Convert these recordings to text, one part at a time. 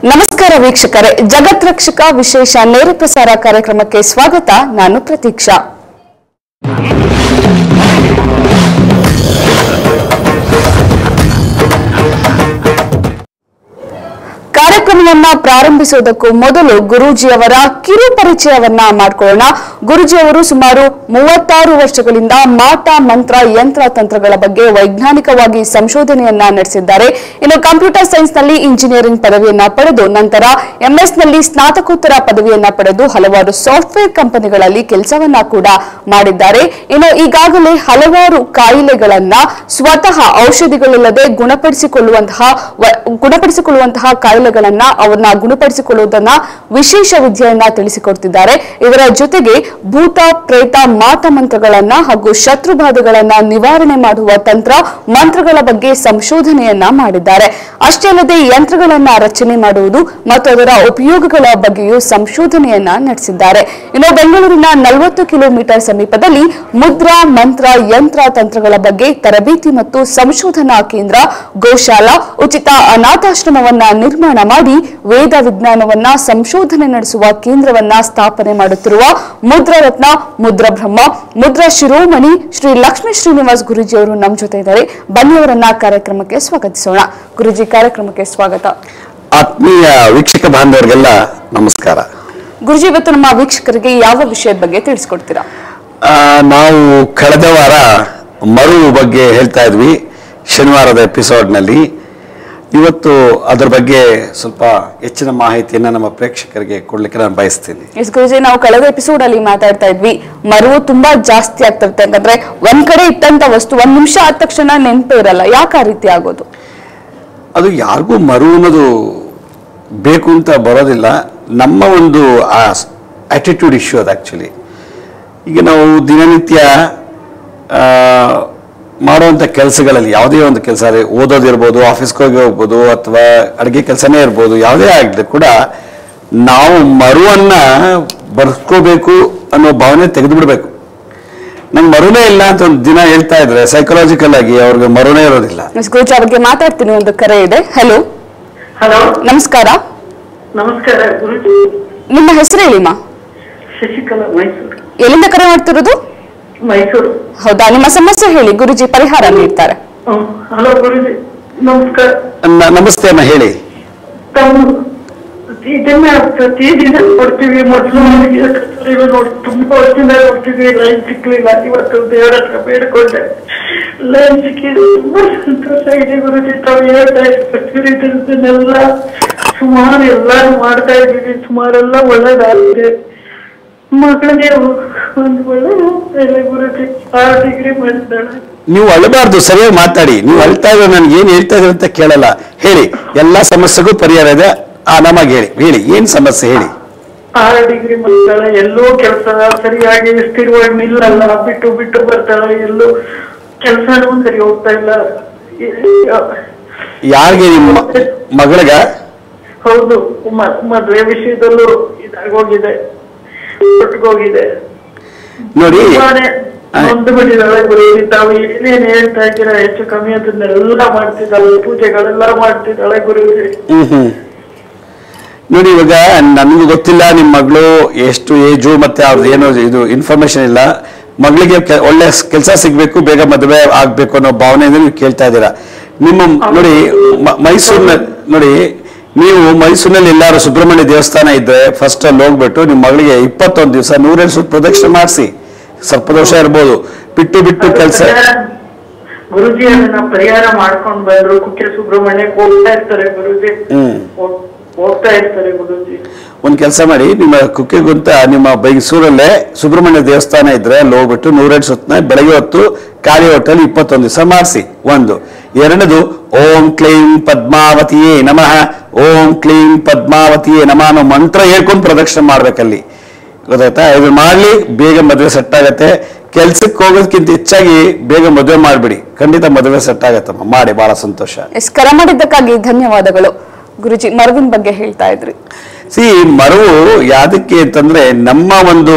ನಮಸ್ಕಾರ ವೀಕ್ಷಕರೇ ಜಗತ್ ರಕ್ಷಕ ವಿಶೇಷ ನೇರ ಪ್ರಸಾರ ಕಾರ್ಯಕ್ರಮಕ್ಕೆ ಸ್ವಾಗತ ನಾನು ಪ್ರತೀಕ್ಷಾ ಕಾರ್ಯಕ್ರಮವನ್ನ ಪ್ರಾರಂಭಿಸುವುದಕ್ಕೂ ಮೊದಲು ಗುರೂಜಿಯವರ ಕಿರು ಪರಿಚಯವನ್ನ ಮಾಡ್ಕೊಳ್ಳೋಣ ಗುರೂಜಿಯವರು ಸುಮಾರು ಮೂವತ್ತಾರು ವರ್ಷಗಳಿಂದ ಮಾಟ ಮಂತ್ರ ಯಂತ್ರ ತಂತ್ರಗಳ ಬಗ್ಗೆ ವೈಜ್ಞಾನಿಕವಾಗಿ ಸಂಶೋಧನೆಯನ್ನ ನಡೆಸಿದ್ದಾರೆ ಇನ್ನು ಕಂಪ್ಯೂಟರ್ ಸೈನ್ಸ್ ನಲ್ಲಿ ಇಂಜಿನಿಯರಿಂಗ್ ಪದವಿಯನ್ನ ಪಡೆದು ನಂತರ ಎಂಎಸ್ ನಲ್ಲಿ ಸ್ನಾತಕೋತ್ತರ ಪದವಿಯನ್ನ ಪಡೆದು ಹಲವಾರು ಸಾಫ್ಟ್ವೇರ್ ಕಂಪನಿಗಳಲ್ಲಿ ಕೆಲಸವನ್ನ ಕೂಡ ಮಾಡಿದ್ದಾರೆ ಇನ್ನು ಈಗಾಗಲೇ ಹಲವಾರು ಕಾಯಿಲೆಗಳನ್ನ ಸ್ವತಃ ಔಷಧಿಗಳಿಲ್ಲದೆ ಗುಣಪಡಿಸಿಕೊಳ್ಳುವಂತಹ ವ- ಗುಣಪಡಿಸಿಕೊಳ್ಳುವಂತಹ ಕಾಯಿಲೆಗಳನ್ನ ಅವನ್ನ ಗುಣಪಡಿಸಿಕೊಳ್ಳುವುದನ್ನ ವಿಶೇಷ ವಿದ್ಯೆಯನ್ನ ತಿಳಿಸಿಕೊಡ್ತಿದ್ದಾರೆ ಇದರ ಜೊತೆಗೆ ಭೂತ ಪ್ರೇತ ಮಾಟ ಮಂತ್ರಗಳನ್ನ ಹಾಗೂ ಶತ್ರುಬಾಧೆಗಳನ್ನ ನಿವಾರಣೆ ಮಾಡುವ ತಂತ್ರ ಮಂತ್ರಗಳ ಬಗ್ಗೆ ಸಂಶೋಧನೆಯನ್ನ ಮಾಡಿದ್ದಾರೆ ಅಷ್ಟೇ ಅಲ್ಲದೆ ಯಂತ್ರಗಳನ್ನ ರಚನೆ ಮಾಡುವುದು ಮತ್ತು ಅದರ ಉಪಯೋಗಗಳ ಬಗ್ಗೆಯೂ ಸಂಶೋಧನೆಯನ್ನ ನಡೆಸಿದ್ದಾರೆ ಇನ್ನು ಬೆಂಗಳೂರಿನ ನಲವತ್ತು ಕಿಲೋಮೀಟರ್ ಸಮೀಪದಲ್ಲಿ ಮುದ್ರಾ ಮಂತ್ರ ಯಂತ್ರ ತಂತ್ರಗಳ ಬಗ್ಗೆ ತರಬೇತಿ ಮತ್ತು ಸಂಶೋಧನಾ ಕೇಂದ್ರ ಗೋಶಾಲಾ ಉಚಿತ ಅನಾಥಾಶ್ರಮವನ್ನ ನಿರ್ಮಾಣ ಮಾಡಿ ವೇದ ವಿಜ್ಞಾನವನ್ನ ಸಂಶೋಧನೆ ನಡೆಸುವ ಕೇಂದ್ರವನ್ನ ಸ್ಥಾಪನೆ ಮಾಡುತ್ತಿರುವ ಮುದ್ರರತ್ನ ಮುದ್ರ ಬ್ರಹ್ಮ ಮುದ್ರ ಶಿರೋಮಣಿ ಶ್ರೀ ಲಕ್ಷ್ಮೀ ಶ್ರೀನಿವಾಸ್ ಗುರುಜಿ ಅವರು ನಮ್ಮ ಜೊತೆ ಇದ್ದಾರೆ ಬನ್ನಿ ಅವರನ್ನ ಕಾರ್ಯಕ್ರಮಕ್ಕೆ ಸ್ವಾಗತಿಸೋಣ ಗುರುಜಿ ಕಾರ್ಯಕ್ರಮಕ್ಕೆ ಸ್ವಾಗತ ಆತ್ಮೀಯ ವೀಕ್ಷಕ ಬಾಂಧವರಿಗೆಲ್ಲ ನಮಸ್ಕಾರ ಗುರುಜಿ ಇವತ್ತು ನಮ್ಮ ವೀಕ್ಷಕರಿಗೆ ಯಾವ ವಿಷಯದ ಬಗ್ಗೆ ತಿಳಿಸ್ಕೊಡ್ತೀರಾ ಆ, ನಾವು ಕಳೆದ ವಾರ ಮರು ಬಗ್ಗೆ ಹೇಳ್ತಾ ಇದ್ವಿ ಶನಿವಾರದ ಎಪಿಸೋಡ್ನಲ್ಲಿ ಇವತ್ತು ಅದ್ರ ಬಗ್ಗೆ ಸ್ವಲ್ಪ ಹೆಚ್ಚಿನ ಮಾಹಿತಿಯನ್ನು ನಮ್ಮ ಪ್ರೇಕ್ಷಕರಿಗೆ ಕೊಡ್ಲಿಕ್ಕೆ ನಾನು ಬಯಸ್ತೀನಿ ಎಸ್ ಗುರುಜಿ ನಾವು ಕಳೆದ ಎಪಿಸೋಡ್ ಅಲ್ಲಿ ಮಾತಾಡ್ತಾ ಇದ್ವಿ ಮರುವು ತುಂಬಾ ಜಾಸ್ತಿ ಆಗ್ತಿರುತ್ತೆ ಯಾಕಂದ್ರೆ ಒಂದ್ ಕಡೆ ಇಟ್ಟಂತ ವಸ್ತು ಒಂದ್ ನಿಮಿಷ ಆದ ತಕ್ಷಣ ನೆನಪು ಇರಲ್ಲ ಯಾಕೆ ಆ ರೀತಿ ಆಗೋದು ಅದು ಯಾರಿಗೂ ಮರು ಅನ್ನೋದು ಬೇಕು ಅಂತ ಬರೋದಿಲ್ಲ ನಮ್ಮ ಒಂದು ಆ ಆಟಿಟ್ಯೂಡ್ ಇಶ್ಯೂ ಅದು ಆ್ಯಕ್ಚುಲಿ ಈಗ ನಾವು ದಿನನಿತ್ಯ ಆ, ಮಾಡುವಂಥ ಕೆಲಸಗಳಲ್ಲಿ ಯಾವುದೇ ಒಂದು ಕೆಲಸ ಓದೋದಿರ್ಬೋದು ಆಫೀಸ್ಗೆ ಹೋಗಿ ಹೋಗ್ಬೋದು ಅಥವಾ ಅಡುಗೆ ಕೆಲಸನೇ ಇರ್ಬೋದು ಯಾವುದೇ ಆಗಲಿ ಕೂಡ ನಾವು ಮರುವನ್ನ ಬರ್ಸ್ಕೋಬೇಕು ಅನ್ನೋ ಭಾವನೆ ತೆಗೆದು ಬಿಡಬೇಕು ನಂಗೆ ಮರುನೇ ಇಲ್ಲ ಅಂತ ಒಂದು ದಿನ ಹೇಳ್ತಾ ಇದ್ರೆ ಸೈಕಲಾಜಿಕಲ್ ಆಗಿ ಅವ್ರಿಗೆ ಮರುನೇ ಇರೋದಿಲ್ಲ ಎಸ್ ಗುರುಜಿ ಆ ಬಗ್ಗೆ ಮಾತಾಡ್ತೀನಿ ಒಂದು ಕರೆ ಇದೆ ಹಲೋ ಹಲೋ ನಮಸ್ಕಾರ ನಮಸ್ಕಾರ ಗುರುಜಿ ನಿಮ್ಮ ಹೆಸರು ಹೇಳಿಮಾ ಶಶಿಕಲಾ ಮೈಸೂರು ಎಲ್ಲಿಂದ ಕರೆ ಮಾಡ್ತಿರೋದು ಮೈಸೂರು ಹೌದಾ ನಿಮ್ಮ ಸಮಸ್ಯೆ ಹೇಳಿ ಗುರುಜಿ ಪರಿಹಾರ ನೀಡ್ತಾರೆ ಹ್ಮ್. ಹಲೋ ಗುರುಜಿ ನಮಸ್ಕಾರ ನ- ನಮಸ್ತೆ ಅಮ್ಮ ಹೇಳಿ ತಾವು ಇದನ್ನ ಪ್ರತಿದಿನ ಕೊಡ್ತೀವಿ ಮೊದಲು ನನಗೆ ಕಸ್ತೂರಿಗೂ ನೋಡಿ ತುಂಬಾ ವರ್ಷದಿಂದ ನೋಡ್ತೀವಿ ಲೈನ್ ಸಿಕ್ಲಿಲ್ಲ ಇವತ್ತು ದೇವರ ಹತ್ರ ಬೇಡ್ಕೊಂಡೆ ಲೈನ್ ಸಿಕ್ಕಿದೆ ತುಂಬಾ ಸಂತೋಷ ಇದೆ ಗುರುಜಿ ತಾವು ಹೇಳ್ತಾ ಇದ್ದೀವಿ ಇದನ್ನೆಲ್ಲ ಸುಮಾರು ಎಲ್ಲಾರು ಮಾಡ್ತಾ ಇದ್ದೀವಿ ಸುಮಾರೆಲ್ಲ ಒಳ್ಳೇದಾಗಿದೆ ಮಗಳಿಗೆ ಒಂದು ಒಳ್ಳೆ ಇದೆ ಗುರುಜಿ ಆರು ಡಿಗ್ರಿ ಮಾಡಿದ್ದಾಳೆ ನೀವು ಅಳಬಾರ್ದು ಸರಿಯಾಗಿ ಮಾತಾಡಿ ನೀವು ಅಳ್ತಾ ಇದ್ರೆ ನನ್ಗೆ ಏನ್ ಹೇಳ್ತಾ ಇದ್ರೆ ಅಂತ ಕೇಳಲ್ಲ ಹೇಳಿ ಎಲ್ಲಾ ಸಮಸ್ಯೆಗೂ ಪರಿಹಾರ ಇದೆ ಆರಾಮಾಗಿ ಹೇಳಿ ಹೇಳಿ ಏನ್ ಸಮಸ್ಯೆ ಹೇಳಿ ಆರು ಡಿಗ್ರಿ ಮಾಡ್ತಾಳೆ ಎಲ್ಲೋ ಕೆಲಸ ಸರಿಯಾಗಿ ಸ್ಥಿರವಾಗಿ ನಿಲ್ಲಲ್ಲ ಬಿಟ್ಟು ಬಿಟ್ಟು ಬರ್ತಾಳೆ ಎಲ್ಲೋ ಕೆಲಸನೂ ಸರಿ ಹೋಗ್ತಾ ಇಲ್ಲ ಯಾರಿಗೆ ನಿಮ್ಮ ಮಗಳಿಗ ಹೌದು ಮ- ಮದ್ವೆ ವಿಷಯದಲ್ಲೂ ಇದಾಗೋಗಿದೆ ಒಟ್ಟಿಗೋಗಿದೆ ನೋಡಿ ತುಂಬಾನೇ ನೊಂದು ಬಿಟ್ಟಿದ್ದಾಳೆ ಗುರುಜಿ ತಾವು ಏನೇನ್ ಹೇಳ್ತಾ ಇದ್ದೀರಾ ಹೆಚ್ಚು ಕಮ್ಮಿ ಅದನ್ನೆಲ್ಲ ಮಾಡ್ತಿದ್ದಾಳೆ ಪೂಜೆಗಳೆಲ್ಲ ಮಾಡ್ತಿದ್ದಾಳೆ ಗುರುಜಿ ಹ್ಮ್ ಹ್ಮ್ ನೋಡಿ ಇವಾಗ ನನಗೂ ಗೊತ್ತಿಲ್ಲ ನಿಮ್ಮ ಮಗಳು ಎಷ್ಟು ಏಜು ಮತ್ತೆ ಅವ್ರದ್ದು ಏನೋ ಇದು ಇನ್ಫಾರ್ಮೇಶನ್ ಇಲ್ಲ ಮಗಳಿಗೆ ಕೆ- ಒಳ್ಳೆ ಕೆಲಸ ಸಿಗ್ಬೇಕು ಬೇಗ ಮದುವೆ ಆಗ್ಬೇಕು ಅನ್ನೋ ಭಾವನೆಯಿಂದ ನೀವು ಕೇಳ್ತಾ ಇದ್ದೀರಾ ನಿಮ್ಮ ನೋಡಿ ಮ- ಮೈಸೂರಿನ ನೋಡಿ ನೀವು ಮೈಸೂರಿನಲ್ಲಿ ಎಲ್ಲಾರು ಸುಬ್ರಹ್ಮಣ್ಯ ದೇವಸ್ಥಾನ ಇದ್ರೆ ಫಸ್ಟ್ ಅಲ್ಲಿ ಹೋಗ್ಬಿಟ್ಟು ನಿಮ್ಮ ಮಗಳಿಗೆ ಇಪ್ಪತ್ತೊಂದು ದಿವಸ ನೂರೆಂಟು ಸುತ್ತ ಪ್ರದಕ್ಷಿಣೆ ಮಾಡಿಸಿ ಸರ್ಪದೋಷ ಇರ್ಬೋದು ಬಿಟ್ಟು ಬಿಟ್ಟು ಕೆಲಸ ಗುರುಜಿ ಅದನ್ನ ಪರಿಹಾರ ಮಾಡ್ಕೊಂಡ್ ಬಂದ್ರು ಕುಕ್ಕೆ ಸುಬ್ರಹ್ಮಣ್ಯಕ್ಕೆ ಹೋಗ್ತಾ ಇರ್ತಾರೆ ಗುರುಜಿ ಹ್ಮ್ ಹೋಗ್- ಹೋಗ್ತಾ ಇರ್ತಾರೆ ಗುರುಜಿ ಒಂದ್ ಕೆಲಸ ಮಾಡಿ ನಿಮ್ಮ ಕುಕ್ಕೆಗುಂತ ನಿಮ್ಮ ಮೈಸೂರಲ್ಲೇ ಸುಬ್ರಹ್ಮಣ್ಯ ದೇವಸ್ಥಾನ ಇದ್ರೆ ಅಲ್ಲಿ ಹೋಗ್ಬಿಟ್ಟು ನೂರೆಂಟು ಸುತ್ತನ ಬೆಳಗ್ಗೆ ಹೊತ್ತು ಖಾಲಿ ಹೊಟ್ಟಲ್ಲಿ ಇಪ್ಪತ್ತೊಂದು ದಿವಸ ಮಾಡಿಸಿ ಒಂದು ಎರಡನೇದು ಓಂ ಕ್ಲೀಂ ಪದ್ಮಾವತಿಯೇ ನಮಃ ಓಂ ಕ್ಲೀಂ ಪದ್ಮಾವತಿಯೇ ನಮಃ ಅನ್ನೋ ಮಂತ್ರ ಹೇಳ್ಕೊಂಡು ಪ್ರದಕ್ಷಿಣೆ ಮಾಡ್ಬೇಕಲ್ಲಿ ಗೊತ್ತಾಯ್ತಾ ಇದು ಮಾಡ್ಲಿ ಬೇಗ ಮದುವೆ ಸೆಟ್ ಆಗತ್ತೆ ಕೆಲ್ಸಕ್ಕೆ ಹೋಗೋದಕ್ಕಿಂತ ಹೆಚ್ಚಾಗಿ ಬೇಗ ಮದುವೆ ಮಾಡ್ಬಿಡಿ ಖಂಡಿತ ಮದುವೆ ಸೆಟ್ ಆಗತ್ತಮ್ಮ ಮಾಡಿ ಬಹಳ ಸಂತೋಷ ಎಸ್ ಕರೆ ಮಾಡಿದ್ದಕ್ಕಾಗಿ ಧನ್ಯವಾದಗಳು ಗುರುಜಿ ಮರವಿನ ಬಗ್ಗೆ ಹೇಳ್ತಾ ಇದ್ರಿ ಸಿ ಮರವು ಯಾದಕ್ಕೆ ಅಂತಂದ್ರೆ ನಮ್ಮ ಒಂದು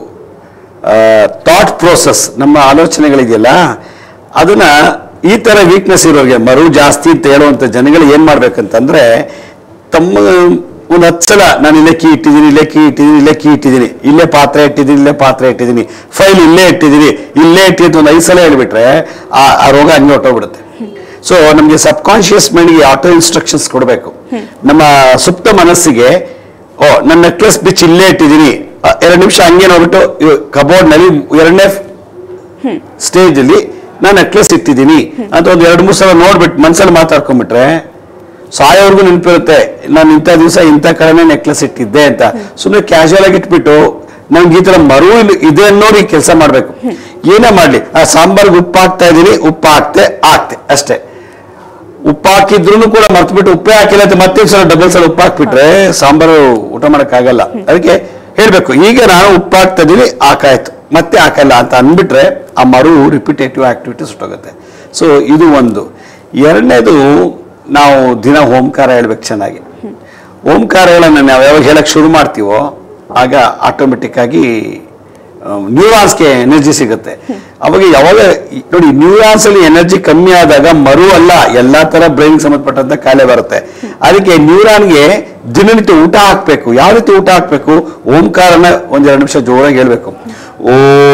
ಥಾಟ್ ಪ್ರೋಸೆಸ್ ನಮ್ಮ ಆಲೋಚನೆಗಳಿದೆಯಲ್ಲ ಅದನ್ನ ಈ ತರ ವೀಕ್ನೆಸ್ ಇರೋರಿಗೆ ಮರು ಜಾಸ್ತಿ ಅಂತ ಹೇಳುವಂತ ಜನಗಳು ಏನ್ ಮಾಡ್ಬೇಕಂತಂದ್ರೆ ತಮ್ಮ ಒಂದು ಹತ್ತು ಸಲ ನಾನು ಇಲ್ಲೇ ಕೀ ಇಟ್ಟಿದ್ದೀನಿ ಇಲ್ಲೇ ಕೀ ಇಟ್ಟಿದ್ದೀನಿ ಇಲ್ಲೇ ಕೀ ಇಟ್ಟಿದ್ದೀನಿ ಇಲ್ಲೇ ಪಾತ್ರೆ ಇಟ್ಟಿದ್ದೀನಿ ಇಲ್ಲೇ ಪಾತ್ರೆ ಇಟ್ಟಿದ್ದೀನಿ ಫೈಲ್ ಇಲ್ಲೇ ಇಟ್ಟಿದ್ದೀನಿ ಇಲ್ಲೇ ಇಟ್ಟಿದ್ದು ಒಂದು ಐದು ಸಲ ಹೇಳ್ಬಿಟ್ರೆ ಆ ಆ ರೋಗ ಹಂಗೆ ಹೊಟ್ಟೋಗ್ಬಿಡುತ್ತೆ ಸೊ ನಮಗೆ ಸಬ್ ಕಾನ್ಶಿಯಸ್ ಮೈಂಡ್ಗೆ ಆಟೋ ಇನ್ಸ್ಟ್ರಕ್ಷನ್ಸ್ ಕೊಡಬೇಕು ನಮ್ಮ ಸುಪ್ತ ಮನಸ್ಸಿಗೆ ಓ ನನ್ನ ನೆಕ್ಲೆಸ್ ಬಿಚ್ಚಿ ಇಲ್ಲೇ ಇಟ್ಟಿದ್ದೀನಿ ಆ, ಎರಡು ನಿಮಿಷ ಹಂಗೆ ನೋಡ್ಬಿಟ್ಟು ಕಬೋರ್ಡ್ನಲ್ಲಿ ಎರಡನೇ ಸ್ಟೇಜ್ ಅಲ್ಲಿ ನಾನು ನೆಕ್ಲೆಸ್ ಇಟ್ಟಿದ್ದೀನಿ ಅಂತ ಒಂದು ಎರಡು ಮೂರು ಸಲ ನೋಡ್ಬಿಟ್ಟು ಮನ್ಸಲ್ಲಿ ಮಾತಾಡ್ಕೊಂಡ್ಬಿಟ್ರೆ ಸಾಯೋವರೆಗೂ ನೆನಪಿರುತ್ತೆ ನಾನು ಇಂಥ ದಿವಸ ಇಂಥ ಕಡೆನೇ ನೆಕ್ಲೆಸ್ ಇಟ್ಟಿದ್ದೆ ಅಂತ ಸುಮ್ಮನೆ ಕ್ಯಾಶುವಲ್ ಆಗಿ ಇಟ್ಬಿಟ್ಟು ನಮ್ಗೆ ಈ ತರ ಮರು ಇಲ್ಲಿ- ಇದೆ ಅನ್ನೋರು ಈ ಕೆಲಸ ಮಾಡ್ಬೇಕು ಏನೇ ಮಾಡ್ಲಿ ಆ ಸಾಂಬಾರ್ಗೆ ಉಪ್ಪು ಹಾಕ್ತಾ ಇದೀನಿ ಉಪ್ಪು ಹಾಕ್ತೆ ಹಾಕ್ತೆ ಅಷ್ಟೇ ಉಪ್ಪು ಹಾಕಿದ್ರು ಕೂಡ ಮರ್ತ್ಬಿಟ್ಟು ಉಪ್ಪೇ ಹಾಕಿಲ್ಲ ಅಂತ ಮತ್ತೆ ಸಲ ಡಬಲ್ ಸಲ ಉಪ್ಪು ಹಾಕ್ಬಿಟ್ರೆ ಸಾಂಬಾರು ಊಟ ಮಾಡಕ್ಕಾಗಲ್ಲ ಅದಕ್ಕೆ ಹೇಳ್ಬೇಕು ಈಗ ನಾನು ಉಪ್ಪು ಹಾಕ್ತಾ ಇದೀನಿ ಹಾಕಾಯ್ತು ಮತ್ತೆ ಹಾಕಲ್ಲ ಅಂತ ಅಂದ್ಬಿಟ್ರೆ ಆ ಮರು ರಿಪಿಟೇಟಿವ್ ಆಕ್ಟಿವಿಟೀಸ್ ಹೊಟ್ಟೋಗುತ್ತೆ ಸೊ ಇದು ಒಂದು ಎರಡನೇದು ನಾವು ದಿನ ಓಂಕಾರ ಹೇಳ್ಬೇಕು ಚೆನ್ನಾಗಿ ಓಂಕಾರಗಳನ್ನು ನಾವು ಯಾವಾಗ ಹೇಳಕ್ ಶುರು ಮಾಡ್ತೀವೋ ಆಗ ಆಟೋಮೆಟಿಕ್ ಆಗಿ ನ್ಯೂರಾನ್ಸ್ಗೆ ಎನರ್ಜಿ ಸಿಗುತ್ತೆ ಅವಾಗ ಯಾವಾಗ ಈ- ನೋಡಿ ನ್ಯೂರಾನ್ಸ್ ಅಲ್ಲಿ ಎನರ್ಜಿ ಕಮ್ಮಿ ಆದಾಗ ಮರು ಅಲ್ಲ ಎಲ್ಲಾ ತರ ಬ್ರೈನ್ ಸಂಬಂಧಪಟ್ಟಂತ ಕಾಯಿಲೆ ಬರುತ್ತೆ ಅದಕ್ಕೆ ನ್ಯೂರಾನ್ಗೆ ದಿನನಿತ್ಯ ಊಟ ಹಾಕ್ಬೇಕು ಯಾವ ರೀತಿ ಊಟ ಹಾಕ್ಬೇಕು ಓಂಕಾರನ ಒಂದೆರಡು ನಿಮಿಷ ಜೋರಾಗಿ ಹೇಳ್ಬೇಕು ಓ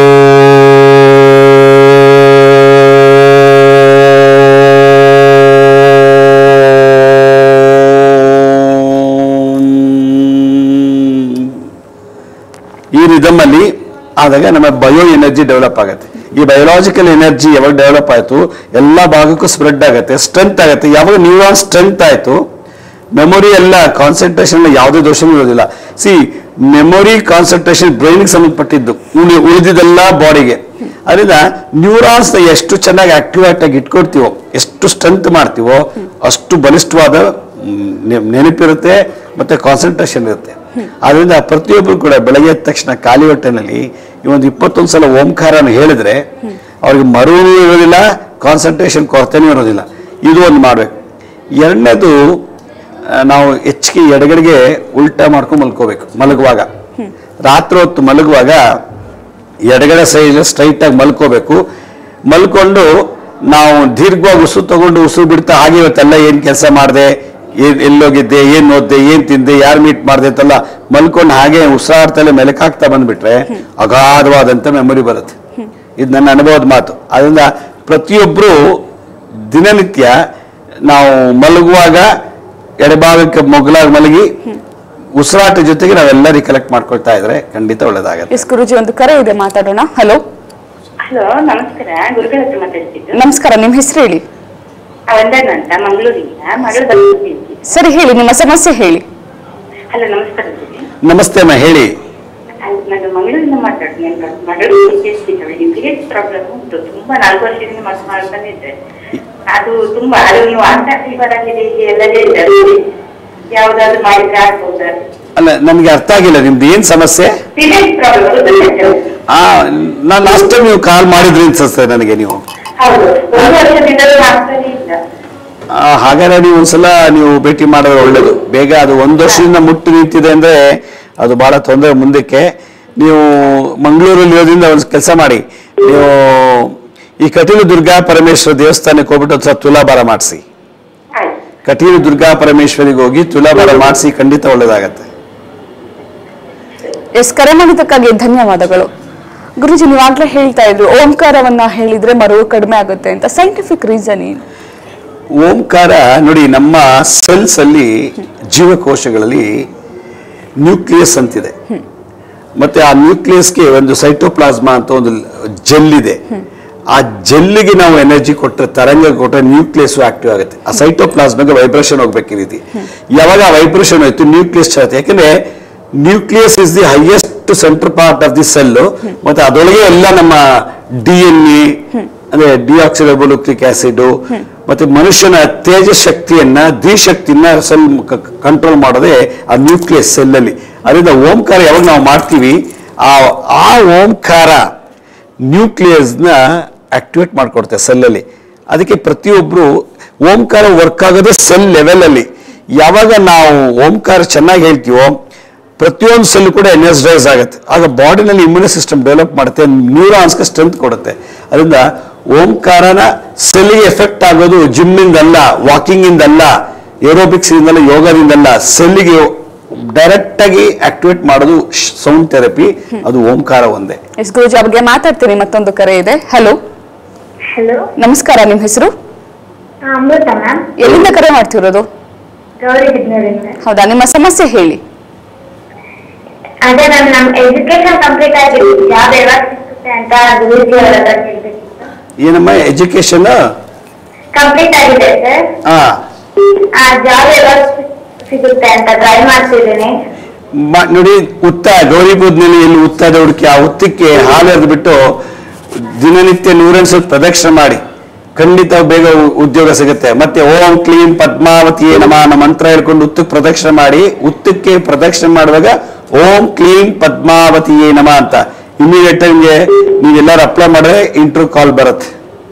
ಈ ರಿದಮ್ ಅಲ್ಲಿ ಆದಾಗ ನಮ್ಮ ಬಯೋ ಎನರ್ಜಿ ಡೆವಲಪ್ ಆಗುತ್ತೆ ಈ ಬಯೋಲಾಜಿಕಲ್ ಎನರ್ಜಿ ಯಾವಾಗ ಡೆವಲಪ್ ಆಯ್ತು ಎಲ್ಲ ಭಾಗಕ್ಕೂ ಸ್ಪ್ರೆಡ್ ಆಗುತ್ತೆ ಸ್ಟ್ರೆಂತ್ ಆಗುತ್ತೆ ಯಾವಾಗ ನ್ಯೂರಾನ್ ಸ್ಟ್ರೆಂತ್ ಆಯ್ತು ಮೆಮೊರಿ ಎಲ್ಲ ಕಾನ್ಸಂಟ್ರೇಷನ್ ಯಾವುದೇ ದೋಷನೂ ಇರೋದಿಲ್ಲ ಸಿ ಮೆಮೊರಿ ಕಾನ್ಸಂಟ್ರೇಷನ್ ಬ್ರೈನ್ಗೆ ಸಂಬಂಧಪಟ್ಟಿದ್ದು ಉಳಿ ಉಳಿದಿದ್ದೆಲ್ಲ ಬಾಡಿಗೆ ಅದರಿಂದ ನ್ಯೂರಾನ್ಸ್ ಎಷ್ಟು ಚೆನ್ನಾಗಿ ಆಕ್ಟಿವೇಟ್ ಆಗಿ ಇಟ್ಕೊಡ್ತೀವೋ ಎಷ್ಟು ಸ್ಟ್ರೆಂತ್ ಮಾಡ್ತೀವೋ ಅಷ್ಟು ಬಲಿಷ್ಠವಾದ ಮ್, ನೆ- ನೆನಪಿರುತ್ತೆ ಮತ್ತೆ ಕಾನ್ಸಂಟ್ರೇಷನ್ ಇರುತ್ತೆ ಆದ್ರಿಂದ ಪ್ರತಿಯೊಬ್ಬರು ಕೂಡ ಬೆಳಗ್ಗೆ ಎದ್ದ ತಕ್ಷಣ ಖಾಲಿ ಹೊಟ್ಟೆನಲ್ಲಿ ಈ ಒಂದು ಇಪ್ಪತ್ತೊಂದು ಸಲ ಓಂಕಾರನ ಹೇಳಿದ್ರೆ ಅವ್ರಿಗೆ ಮರುವು ಇರೋದಿಲ್ಲ ಕಾನ್ಸಂಟ್ರೇಷನ್ ಕೊರತೆನೂ ಇರೋದಿಲ್ಲ ಇದು ಒಂದು ಮಾಡ್ಬೇಕು ಎರಡನೇದು ಆ, ನಾವು ಹೆಚ್ಚಿಗೆ ಎಡಗಡೆಗೆ ಉಲ್ಟಾ ಮಾಡ್ಕೊಂಡು ಮಲ್ಕೋಬೇಕು ಮಲಗುವಾಗ ರಾತ್ರಿ ಹೊತ್ತು ಮಲಗುವಾಗ ಎಡಗಡೆ ಸೈಡ್ ಸ್ಟ್ರೈಟ್ ಆಗಿ ಮಲ್ಕೋಬೇಕು ಮಲ್ಕೊಂಡು ನಾವು ದೀರ್ಘವಾಗಿ ಉಸಿರು ತಗೊಂಡು ಉಸಿರು ಬಿಡ್ತಾ ಹಾಗೆ ಇವತ್ತೆಲ್ಲ ಏನ್ ಕೆಲಸ ಮಾಡಿದೆ ಏನ್ ಎಲ್ಲೋಗಿದ್ದೆ ಏನ್ ಓದ್ದೆ ಏನ್ ತಿಂದೆ ಯಾರು ಮೀಟ್ ಮಾಡಿದೆ ಅಂತೆಲ್ಲ ಮಲ್ಕೊಂಡು ಹಾಗೆ ಉಸಿರಾಡ್ತಲೇ ಮೆಲಕಾಗ್ತಾ ಬಂದ್ಬಿಟ್ರೆ ಅಗಾಧವಾದಂತ ಮೆಮೊರಿ ಬರುತ್ತೆ ಇದು ನನ್ನ ಅನುಭವದ ಮಾತು ಅದರಿಂದ ಪ್ರತಿಯೊಬ್ಬರು ದಿನನಿತ್ಯ ನಾವು ಮಲಗುವಾಗ ಎಡಭಾಗಕ್ಕೆ ಮೊಗಲಾಗಿ ಮಲಗಿ ಉಸಿರಾಟ ಜೊತೆಗೆ ನಾವೆಲ್ಲ ರಿಕಲೆಕ್ಟ್ ಮಾಡ್ಕೊಳ್ತಾ ಇದ್ರೆ ಖಂಡಿತ ಒಳ್ಳೇದಾಗತ್ತೆ ಎಸ್ ಗುರುಜಿ ಒಂದು ಕರೆ ಇದೆ ಮಾತಾಡೋಣ ಹಲೋ ಹಲೋ ನಮಸ್ಕಾರ ಗುರುಗಳ ಹತ್ರ ಮಾತಾಡ್ತಿದ್ದು ನಮಸ್ಕಾರ ನಿಮ್ಮ ಹೆಸರು ಹೇಳಿ ವಂದನ ಅಂತ ಮಂಗಳೂರಿಂದ ಮಗಳು ಬಂದಿದ್ದೀನಿ ಸರಿ ಹೇಳಿ ನಿಮ್ಮ ಸಮಸ್ಯೆ ಹೇಳಿ ಹಲೋ ನಮಸ್ಕಾರ ಗುರುಜಿ ನಮಸ್ತೆ ಅಮ್ಮ ಹೇಳಿ ಅಲ್ಲ, ನಾನು ಮಂಗಳೂರಿಂದ ಮಾತಾಡ್ತೀನಿ ನನ್ನ ಮಗಳು ಅವಳಿಗೆ ಪೀರಿಯಡ್ಸ್ ಪ್ರಾಬ್ಲಮ್ ಉಂಟು ತುಂಬಾ ನಾಲ್ಕು ವರ್ಷದಿಂದ ಮದ್ದು ಮಾಡಿ ಬಂದಿದ್ದೆ ಅದು ತುಂಬಾ ಅದು ನೀವು ಅಂತ ಫೀವರ್ ಆಗಿದೆ ಹೀಗೆ ಎಲ್ಲ ಹೇಳ್ತಾರೆ ಯಾವ್ದಾದ್ರು ಮಾಡಿದ್ರೆ ಆಗ್ಬೋದಾ ಅಲ್ಲ ನನ್ಗೆ ಅರ್ಥ ಆಗಿಲ್ಲ ನಿಮ್ದು ಏನ್ ಸಮಸ್ಯೆ ಪೀರಿಯಡ್ಸ್ ಪ್ರಾಬ್ಲಮ್ ಆ ನಾನು ಲಾಸ್ಟ್ ಟೈಮ್ ನೀವು ಕಾಲ್ ಮಾಡಿದ್ರಿ ಅನ್ಸುತ್ತೆ ನನಗೆ ನೀವು ಹೌದು ಒಂದು ವರ್ಷದಿಂದಲೂ ಆಗ್ತಾನೆ ಇಲ್ಲ ಆ, ಹಾಗಾದ್ರೆ ನೀವು ಒಂದ್ಸಲ ನೀವು ಭೇಟಿ ಮಾಡೋದು ಒಳ್ಳೇದು ಬೇಗ ಅದು ಒಂದು ವರ್ಷದಿಂದ ಮುಟ್ಟು ನಿಂತಿದೆ ಅಂದ್ರೆ ಅದು ಬಹಳ ತೊಂದರೆ ಮುಂದಕ್ಕೆ ನೀವು ಮಂಗಳೂರಲ್ಲಿ ಇರೋದ್ರಿಂದ ಒಂದು ಕೆಲಸ ಮಾಡಿ ನೀವು ಈ ಕಟೀಲು ದುರ್ಗಾ ಪರಮೇಶ್ವರ ದೇವಸ್ಥಾನಕ್ಕೆ ಹೋಗ್ಬಿಟ್ಟು ಒಂದ್ಸಲ ತುಲಾಭಾರ ಮಾಡಿಸಿ ಆಯ್ತು ಕಟೀಲು ದುರ್ಗಾ ಪರಮೇಶ್ವರಿಗೆ ಹೋಗಿ ತುಲಾಭಾರ ಮಾಡಿಸಿ ಖಂಡಿತ ಒಳ್ಳೇದಾಗತ್ತೆ ಎಸ್ ಕರೆ ಮಾಡಿದ್ದಕ್ಕಾಗಿ ಧನ್ಯವಾದಗಳು ಗುರುಜಿ ನೀವಾಗ್ಲೇ ಹೇಳ್ತಾ ಇದ್ರು ಓಂಕಾರವನ್ನ ಹೇಳಿದ್ರೆ ಮರವು ಕಡಿಮೆ ಆಗುತ್ತೆ ಅಂತ ಸೈಂಟಿಫಿಕ್ ರೀಸನ್ ಏನು ಓಂಕಾರ ನೋಡಿ ನಮ್ಮ ಸೆಲ್ಸ್ ಅಲ್ಲಿ ಜೀವಕೋಶಗಳಲ್ಲಿ ನ್ಯೂಕ್ಲಿಯಸ್ ಅಂತಿದೆ ಮತ್ತೆ ಆ ನ್ಯೂಕ್ಲಿಯಸ್ಗೆ ಒಂದು ಸೈಟೋಪ್ಲಾಸ್ಮಾ ಅಂತ ಒಂದು ಜೆಲ್ ಇದೆ ಆ ಜೆಲ್ಗೆ ನಾವು ಎನರ್ಜಿ ಕೊಟ್ಟರೆ ತರಂಗ ಕೊಟ್ಟರೆ ನ್ಯೂಕ್ಲಿಯಸ್ ಆಕ್ಟಿವ್ ಆಗುತ್ತೆ ಆ ಸೈಟೋಪ್ಲಾಸ್ಮಾಗೆ ವೈಬ್ರೇಷನ್ ಹೋಗ್ಬೇಕು ಈ ರೀತಿ ಯಾವಾಗ ಆ ವೈಬ್ರೇಷನ್ ಹೋಯ್ತು ನ್ಯೂಕ್ಲಿಯಸ್ ಆಗುತ್ತೆ ಯಾಕಂದ್ರೆ nucleus is the highest centre part of the cell ಮತ್ತೆ ಅದರೊಳಗೆ ಎಲ್ಲ ನಮ್ಮ ಡಿ ಎನ್ ಎ ಅಂದ್ರೆ ಡಿಆಕ್ಸಿರೈಬೋನ್ಯೂಕ್ಲಿಕ್ ಆಸಿಡ್ ಮತ್ತೆ ಮನುಷ್ಯನ ತೇಜ ಶಕ್ತಿಯನ್ನ ಧಿಶಕ್ತಿಯನ್ನ ಸೆಲ್ ಕಂಟ್ರೋಲ್ ಮಾಡೋದೇ ಆ ನ್ಯೂಕ್ಲಿಯಸ್ ಸೆಲ್ ಅಲ್ಲಿ ಅದರಿಂದ ಓಂಕಾರ ಯಾವಾಗ ನಾವು ಮಾಡ್ತೀವಿ ಆ ಆ ಓಂಕಾರ ನ್ಯೂಕ್ಲಿಯಸ್ನ ಆಕ್ಟಿವೇಟ್ ಮಾಡ್ಕೊಡುತ್ತೆ ಸೆಲ್ಲಲ್ಲಿ ಅದಕ್ಕೆ ಪ್ರತಿಯೊಬ್ಬರು ಓಂಕಾರ ವರ್ಕ್ ಆಗೋದೇ ಸೆಲ್ ಲೆವೆಲಲ್ಲಿ ಯಾವಾಗ ನಾವು ಓಂಕಾರ ಚೆನ್ನಾಗಿ ಹೇಳ್ತೀವೋ ಪ್ರತಿಯೊಂದು ಸೆಲ್ ಕೂಡ ಎನರ್ಜೈಸ್ ಆಗುತ್ತೆ ಆಗ ಬಾಡಿನಲ್ಲಿ ಇಮ್ಯುನಿ ಸಿಸ್ಟಮ್ ಡೆವಲಪ್ ಮಾಡುತ್ತೆ ನ್ಯೂರಾನ್ಸ್ಗೆ ಸ್ಟ್ರೆಂತ್ ಕೊಡುತ್ತೆ ಅದರಿಂದ ಓಂಕಾರನ ಸೆಲ್ಗೆ ಎಫೆಕ್ಟ್ ಆಗೋದು ಜಿಮ್ಮಿಂದಲ್ಲ ವಾಕಿಂಗಿಂದಲ್ಲ ಏರೋಬಿಕ್ಸ್ ಇಂದಲ್ಲ ಯೋಗದಿಂದಲ್ಲ ಸೆಲ್ಲಿಗೆ ಡೈರೆಕ್ಟ್ ಆಗಿ ಆಕ್ಟಿವೇಟ್ ಮಾಡೋದು ಸೌಂಡ್ ಥೆರಪಿ ಅದು ಓಂಕಾರ ಒಂದೇ ಎಸ್ ಗುರುಜಿ ಆ ಬಗ್ಗೆ ಮಾತಾಡ್ತೀನಿ ಮತ್ತೊಂದು ಕರೆ ಇದೆ ಹಲೋ ಹಲೋ ನಮಸ್ಕಾರ ನಿಮ್ಮ ಹೆಸರು ಅಮೃತ ಮ್ಯಾಮ್ ಎಲ್ಲಿಂದ ಕರೆ ಮಾಡ್ತಿರೋದು ಗೌರಿ ಬಿದ್ನೂರಿಂದ ಹೌದಾ ನಿಮ್ಮ ಸಮಸ್ಯೆ ಹೇಳಿ ಅದೇ ಮ್ಯಾಮ್ ನಮ್ ಎಜುಕೇಶನ್ ಕಂಪ್ಲೀಟ್ ಆಗಿದೆ ಜಾಬ್ ಯಾವಾಗ ಸಿಗುತ್ತೆ ಅಂತ ಗುರೂಜಿ ಅವರ ಹತ್ರ ಕೇಳ್ಬೇಕಿತ್ತು ಏನಮ್ಮ ಎಜುಕೇಶನ್ ಕಂಪ್ಲೀಟ್ ಆಗಿದೆ ಸರ್ ಹಾ ಆ ಜಾಬ್ ಯಾವಾಗ ಸಿಗುತ್ತೆ ಅಂತ ಟ್ರೈ ಮಾಡ್ತಿದ್ದೀನಿ ಮ- ನೋಡಿ ಉತ್ತ ಗೌರಿ ಬೂದ್ನಲ್ಲಿ ಎಲ್ಲಿ ಉತ್ತದ ಹುಡುಕಿ ಆ ಉತ್ತಕ್ಕೆ ಹಾಲು ಎರೆದು ಬಿಟ್ಟು ದಿನನಿತ್ಯ ನೂರೆಂಟು ಸ್ವಲ್ಪ ಪ್ರದಕ್ಷಿಣೆ ಮಾಡಿ ಖಂಡಿತ ಬೇಗ ಉ- ಉದ್ಯೋಗ ಸಿಗುತ್ತೆ ಮತ್ತೆ ಓಂ ಕ್ಲೀಂ ಪದ್ಮಾವತಿ ನಮ ಅನ್ನೋ ಮಂತ್ರ ಹೇಳ್ಕೊಂಡು ಉತ್ತಕ್ಕೆ ಪ್ರದಕ್ಷಿಣೆ ಮಾಡಿ ಉತ್ತಕ್ಕೆ ಪ್ರದಕ್ಷಿಣೆ ಮಾಡುವಾಗ ಓಂ ಕ್ಲೀಂ ಪದ್ಮಾವತಿ ನಮ ಅಂತ ಇಮಿಡಿಯೇಟ್ ನಿಮಗೆ ನೀವೆಲ್ಲರೂ ಅಪ್ಲೈ ಮಾಡಿದ್ರೆ ಇಂಟ್ರೂ ಕಾಲ್ ಬರುತ್ತೆ